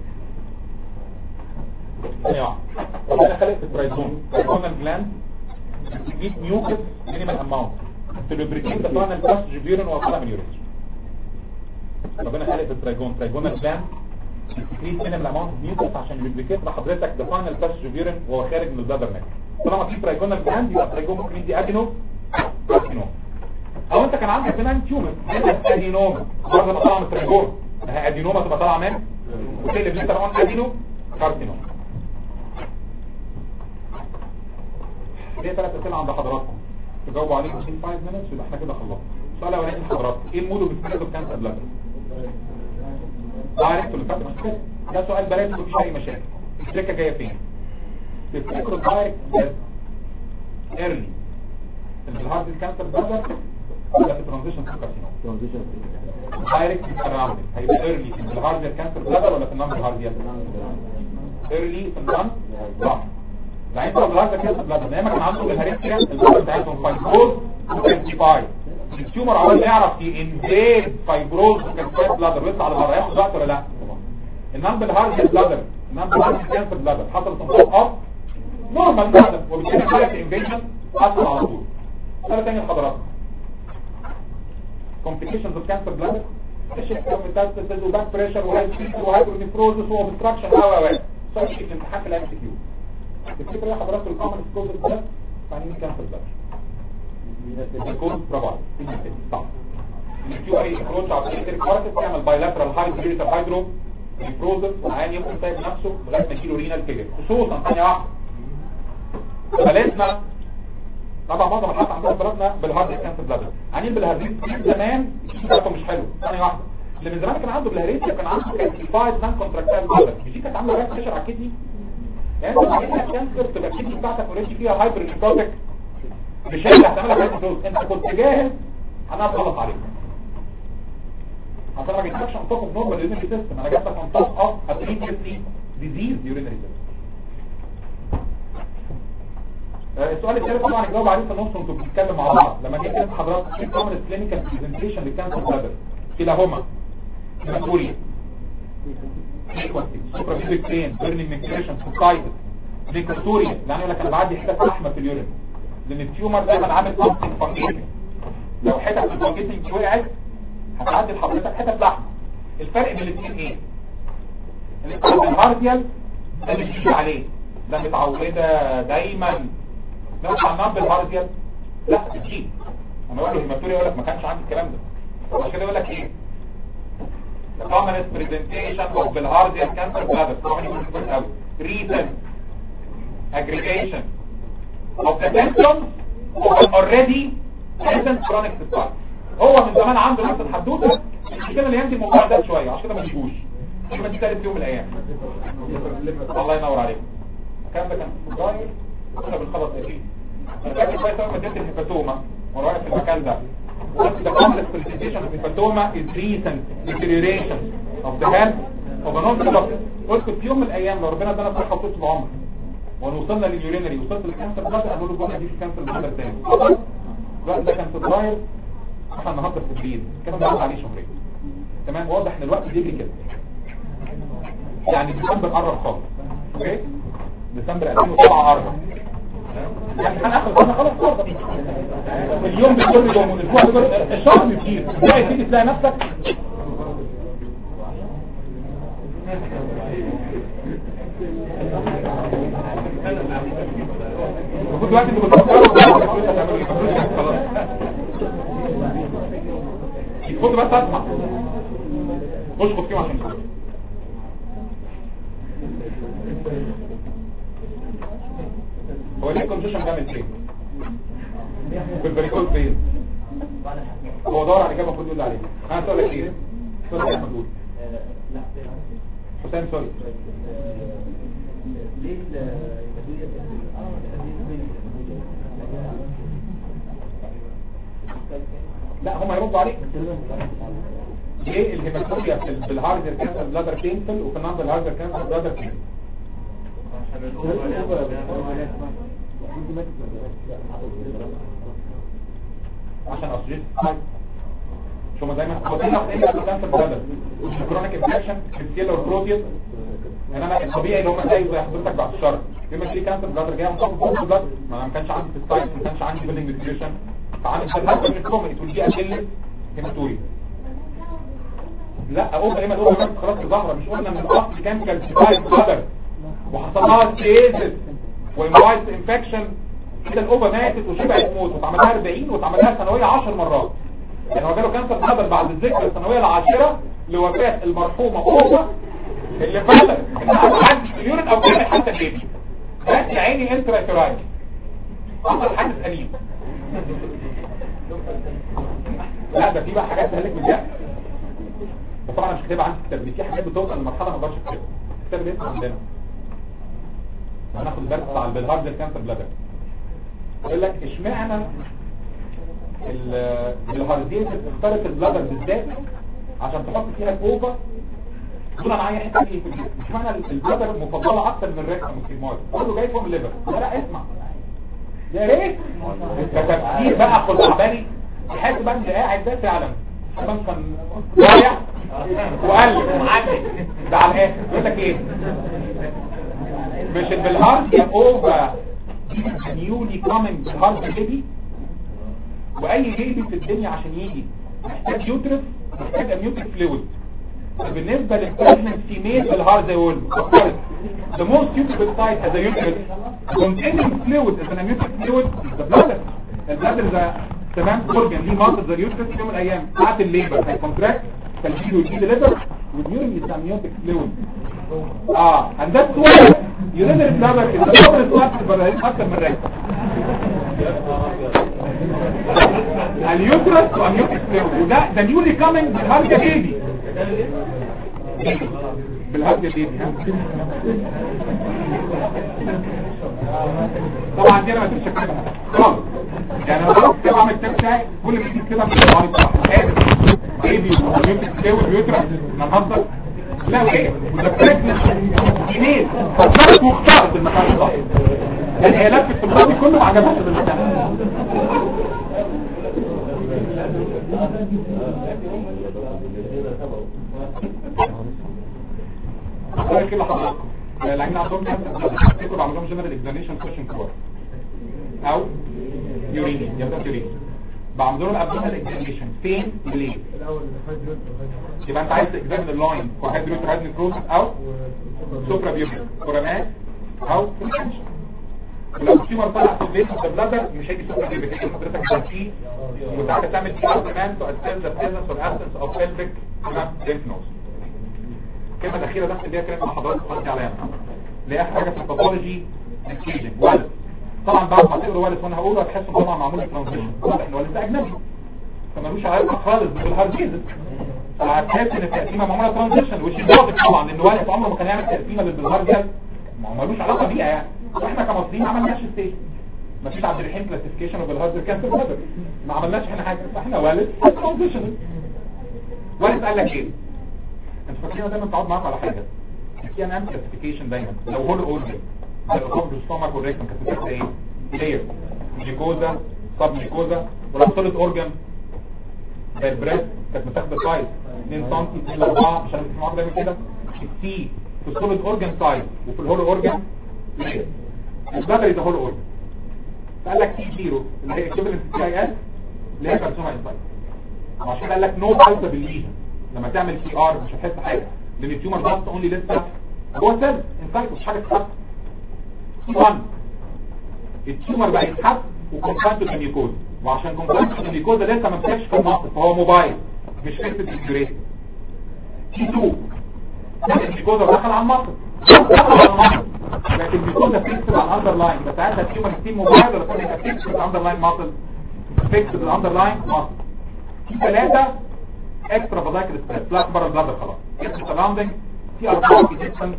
Speaker 1: ايوه ربنا خلق في الترايجون الترايجونال جلاند تجيب ميوكس مينيمال اماونت تلوبريكيت طبعا الباس جبيرن وطلع من يوريث ربنا خلق في الترايجون ترايجونال جلاند تكريت مينيمال اماونت ميوكس عشان يلوبريكيت لحضرتك ده فاينل باس جبيرن وهو خارج من البلادر نك طالما في ترايجونال جلاند يبقى الترايجون ممكن يدي ادينو كارسينوم او انت كان عندك زمان تيومر ادينوما برضه طالعه من الترايجون ما هي ادينوما تبقى طالعه من وتقلب انت طبعا ادينو كارسينوم دي ثلاث اسئله عند حضراتكم تجاوبوا عليهم في 5 minutes يبقى احنا كده خلصنا السؤال الاولاني لحضراتكم ايه المود اوف ستريس اوف كانسر بلاد عرفتوا اللي فات مش كده ده سؤال بلاش مفيش اي مشاكل التركه جايه فين تفتكروا الدايركت ايرلي الهارد كانسر بلاد ولا في ترانزيشن كارسينوم دايركت سراوند هيبقى ايرلي في الهارد كانسر بلاد ولا في النون هارد ايرلي في النون صح ده انت البلاد كانسر بلاد لما كان عنده الهريسيا البلاد بتاعتهم فايبروز وكانتيفاي التيومر عمال يعرف ينفيد فايبروز وكانتيفاي بلاد ويطلع على بره ياخد وقت ولا لا النمبل هارد بلادر النمبل هارد كانسر بلادر حصل تنقص اب نورمال بلادر وبالتالي حالة انفيجن حصل على طول سنة تانية لحضراتكم complications of cancer bladder تشكل ميتاستاسيس وباك بريشر وهايبريشن وهايبرنيفروزس واوبستراكشن و و و سؤال في الامتحان في الام سي كيو تفتكر ايه حضرتك الكومن سكوز ده فاهمين كانسر بلادر الكود برافو عليك صح الكيو اي ابروتش على الكيرك كوارتس تعمل بايلاترال هايبريشن هايدرو نيفروزس العيان يمكن سايب نفسه لغايه ما يجيله رينال فيلر خصوصا ثانيه واحده فلازم طبعا معظم الحالات عندنا ضربنا بالهارد كانسر بلادر عنين بالهاردين زمان بتاعته مش حلو ثانيه واحده اللي من زمان كان عنده بالهريسيا كان عنده كالسيفايد نان كونتراكتايل بلادر مش دي كانت عامله رايت بريشر على الكدني يعني انت عندك كانسر تبقى الكدني بتاعتك اوريدي فيها هايبر نيكروتيك مش هي اللي هتعملها هايبر انت كنت جاهز انا غلط عليك عشان ما جبتكش on top of normal urinary system انا جبتك on top of a previously diseased urinary system آه، السؤال الثالث طبعا الجواب عليه في النص وانتوا بتتكلم مع بعض لما جيت كلمه حضرتك في كومن كلينيكال برزنتيشن للكانسر بلادر كلاهما هيماتوريا فريكوانسي سوبرافيزيك بين بيرنينج نيكريشن سوسايتس ليكوتوريا يعني يقول لك انا بعدي حته لحمه في اليورين لان التيومر دايما عامل اوبتيك فانجيتنج لو حتت الفانجيتنج وقعت هتعدي لحضرتك حتت لحمه الفرق بين الاثنين ايه؟ الهارديال ده اللي بيجي عليه ده متعوده دايما نرجع النار بالهارديال لا تجيب انا اقول له هيماتوريا يقول لك ما كانش عندي الكلام ده عشان كده يقول لك ايه The commonest presentation of bilharzia cancer bladder طبعا يقول كويس قوي recent aggregation of the symptoms of an already present chronic cystitis هو من زمان عنده نفس الحدوته كده اللي يمدي الموضوع ده شويه عشان كده ما تجيبوش ما دي ثالث يوم من الايام الله ينور عليك الكلام ده كان في فبراير كنا بنخلص اكيد انا فاكر كويس قوي مدينه الهيباتوما وانا واقف في المكان ده قلت the complex presentation of hepatoma is recent deterioration of the health of a non قلت في يوم من الايام لو ربنا ادانا صحه وطول العمر ووصلنا لليورينري وصلت للكانسر بلاد قالوا له الجمله دي في كانسر بلاد تاني الوقت ده كان في فبراير احنا النهارده في ابريل كده بنقعد عليه شهرين تمام واضح ان الوقت بيجري كده يعني ديسمبر قرب خالص اوكي ديسمبر 2007 قرب يعني احنا اخر سنه خلاص خلاص اليوم بيجر يوم والاسبوع بيجر الشهر بيطير تلاقي تيجي تلاقي نفسك المفروض دلوقتي انتوا بتفكروا هتعملوا ايه خلاص خد بس اسمع اشخص فيهم عشان تقول. هو ليه الكونجيشن بيعمل فين في البريكول فين هو دور على اجابه المفروض يقول لي عليها انا سؤال لك ايه سؤال يا احمد قول حسام سوري
Speaker 5: ليه
Speaker 1: لا هم هيردوا عليك ليه الهيماتوريا في ال- بالهاردر كانسر بلادر بينفل وفي النمبر الهاردر كانسر بلادر بينفل
Speaker 2: عشان الأوفر
Speaker 1: عشان اصجيت شو ما دايما هو دايما ايه اللي كانسر بلادر كرونيك انفكشن سكيلر بروتين يعني انا الطبيعي اللي هم زي زي حضرتك بعد الشر لما في كانسر بلادر جاي مصاب بوست بلاد ما أنا ما كانش عندي تستايل ما كانش عندي بيلدنج نيوتريشن فعندي الهاردر من الكومي تقول دي اقل هيماتوريا لا اوفر ايه ما الاوفر بس خلاص ظاهره مش قلنا من الاصل كان كالسيفايد بلادر وحصل لها ستيزس وانفايت انفكشن كده الاوفا ماتت وشبعت موت واتعمل لها 40 واتعمل لها ثانويه 10 مرات يعني هو جاله كانسر بلادر بعد الذكرى الثانويه العاشره لوفاه المرحومه اوفا اللي فاتت اللي عدت اليورين او كانت حتى البيبي بس يا عيني انترا حصل حادث أليم لا ده في بقى حاجات تهلك من ده بس طبعا مش كاتبها عندي في الكتاب دي في حاجات بتوصل لمرحله ما اقدرش اكتبها الكتاب ده عندنا هناخد الدرس بتاع البلهارد كانسر بلادر يقول لك اشمعنى البلهاردين اختارت البلادر بالذات عشان تحط فيها الاوفا دون عن اي حته فيه في الجسم اشمعنى البلادر مفضله اكتر من الريكتم والكيمويد كله جاي فوق الليفر لا لا اسمع يا ريت ده تفكير بقى خد عبالي تحس بقى انت قاعد ده فعلا عشان كان ضايع وقلب ومعدي ده على الاخر يقول لك ايه مش بالهارد يا اوفر نيولي كامينج بالهارد بيبي واي بيبي في الدنيا عشان يجي محتاج يوترس محتاج اميوتيك فلويد بالنسبه للبريجننت فيميل بالهارد زي ما قلت the most suitable site as a uterus containing fluid as an amniotic fluid is the bladder البلادر ده تمام اورجن ليه ماسل زي اليوترس في يوم من الايام ساعه الليبر هيكونتراكت فالفيديو يجيب الليبر واليورين is amniotic fluid اه and that's why urinary bladder is the lowest part of اكتر من الرئه اليوترس وامنيوتيك فلويد وده ده نيولي كامينج بالهارجه بيبي بالهارجه بيبي ها طبعا دي انا ما تقولش كده خالص يعني انا خلاص كده بعمل التاب بتاعي كل ما يجي كده مش عارف صح قادر بيبي وامنيوتيك فلويد ويوترس ما نهزر لا وايه وده بريجننت جنين فكرت مختار في المكان الصح يعني هي لفت في البادي كله ما عجبهاش بالمكان أقول كده حضراتكم لأن عندهم تكتب عندهم جنرال اكزاميشن كويشن كور أو يوريني يبدأ يوريني بعمل لهم ابدومينال اكزاميشن فين ليه يبقى انت عايز تكزامين اللاين وهيدروت هايد نيكروسس او سوبرا بيوبيك كورامات او فريكشن ولو التيومر طلع في البيت في البلادر مش هيجي سوبرا بيوبيك هيجي حضرتك تنسيه وتعالى تعمل تي ار كمان تو اسيل ذا بريزنس اور ابسنس اوف بيلفيك ليمف نودز الكلمه الاخيره بس اللي هي كلمه مع حضرتك قلت عليها اللي هي حاجه في الباثولوجي اكسيجن ولد طبعا بعد ما تقروا ولد وانا هقوله هتحسوا طبعا معمول ترانزيشن واضح ان ولد ده اجنبي فمالوش علاقه خالص بالهارديزس فهتحس ان التقسيمه معموله ترانزيشن وش واضح طبعا لان ولد عمره ما كان يعمل تقسيمه بالهارديزس ما هو ملوش علاقه بيها يعني واحنا كمصريين ما عملناش ستيج ما فيش عبد الرحيم كلاسيفيكيشن وبالهارديزس كانسر بلادر ما عملناش احنا حاجه فاحنا ولد ترانزيشن ولد قال لك ايه انت فاكرين دايما تعود معاك على حاجه في انا كلاسيفيكيشن دايما لو هو الاورجن زي الاوكوبر ستومك والريكتم كانت بتبقى ايه لير جيكوزا سب جيكوزا ولو طلت اورجن زي البريست كانت متاخده سايز 2 سم 2 4 مش عارف اسمها دايما كده السي في السوليد اورجن سايز وفي الهولو اورجن لير البلادر ده هولو اورجن فقال لك تي زيرو اللي هي ايكوفالنت تي اي اس اللي هي كارسوما انسايد عشان قال لك نو بالتا بالليجن لما تعمل سي ار مش هتحس حاجه لان التيومر ضغط اونلي لسه هو سيل انسايد مش حاجه تتحط 1 التيومر بقى يتحط وكونفانت الميكوز وعشان كونفانت الميكوز لسه ما مسكش في المصر فهو موبايل مش فكره الجريت تي 2 الميكوز دخل على المصر دخل على المصر لكن الميكوز فيكس على الاندر لاين يبقى ساعتها التيومر ستيل موبايل ولا كان فيكس على الاندر لاين ماسل فيكس على الاندر لاين ماسل في ثلاثه اكسترا فازايكل ستريس لا بره البلادر خلاص اكسترا سراوندنج في اربعه في جسم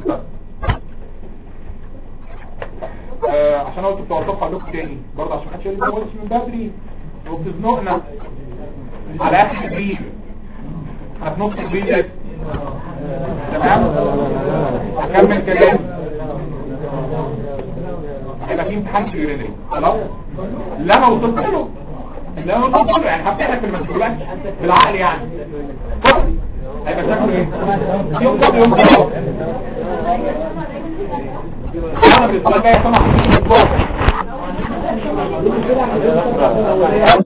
Speaker 1: آه عشان قلت بتوضحوا لكم تاني برضه عشان محدش يقول لي ما قلتش من بدري وبتزنقنا على اخر البريد احنا في نص البريد لسه تمام هكمل كلام هيبقى في امتحان في اليورينري خلاص لا انا وصلت له اللي انا وصلت له يعني هفتح لك في المسؤولات بالعقل يعني هيبقى شكله ايه يوم ده يوم ده انا بالنسبه لي سامع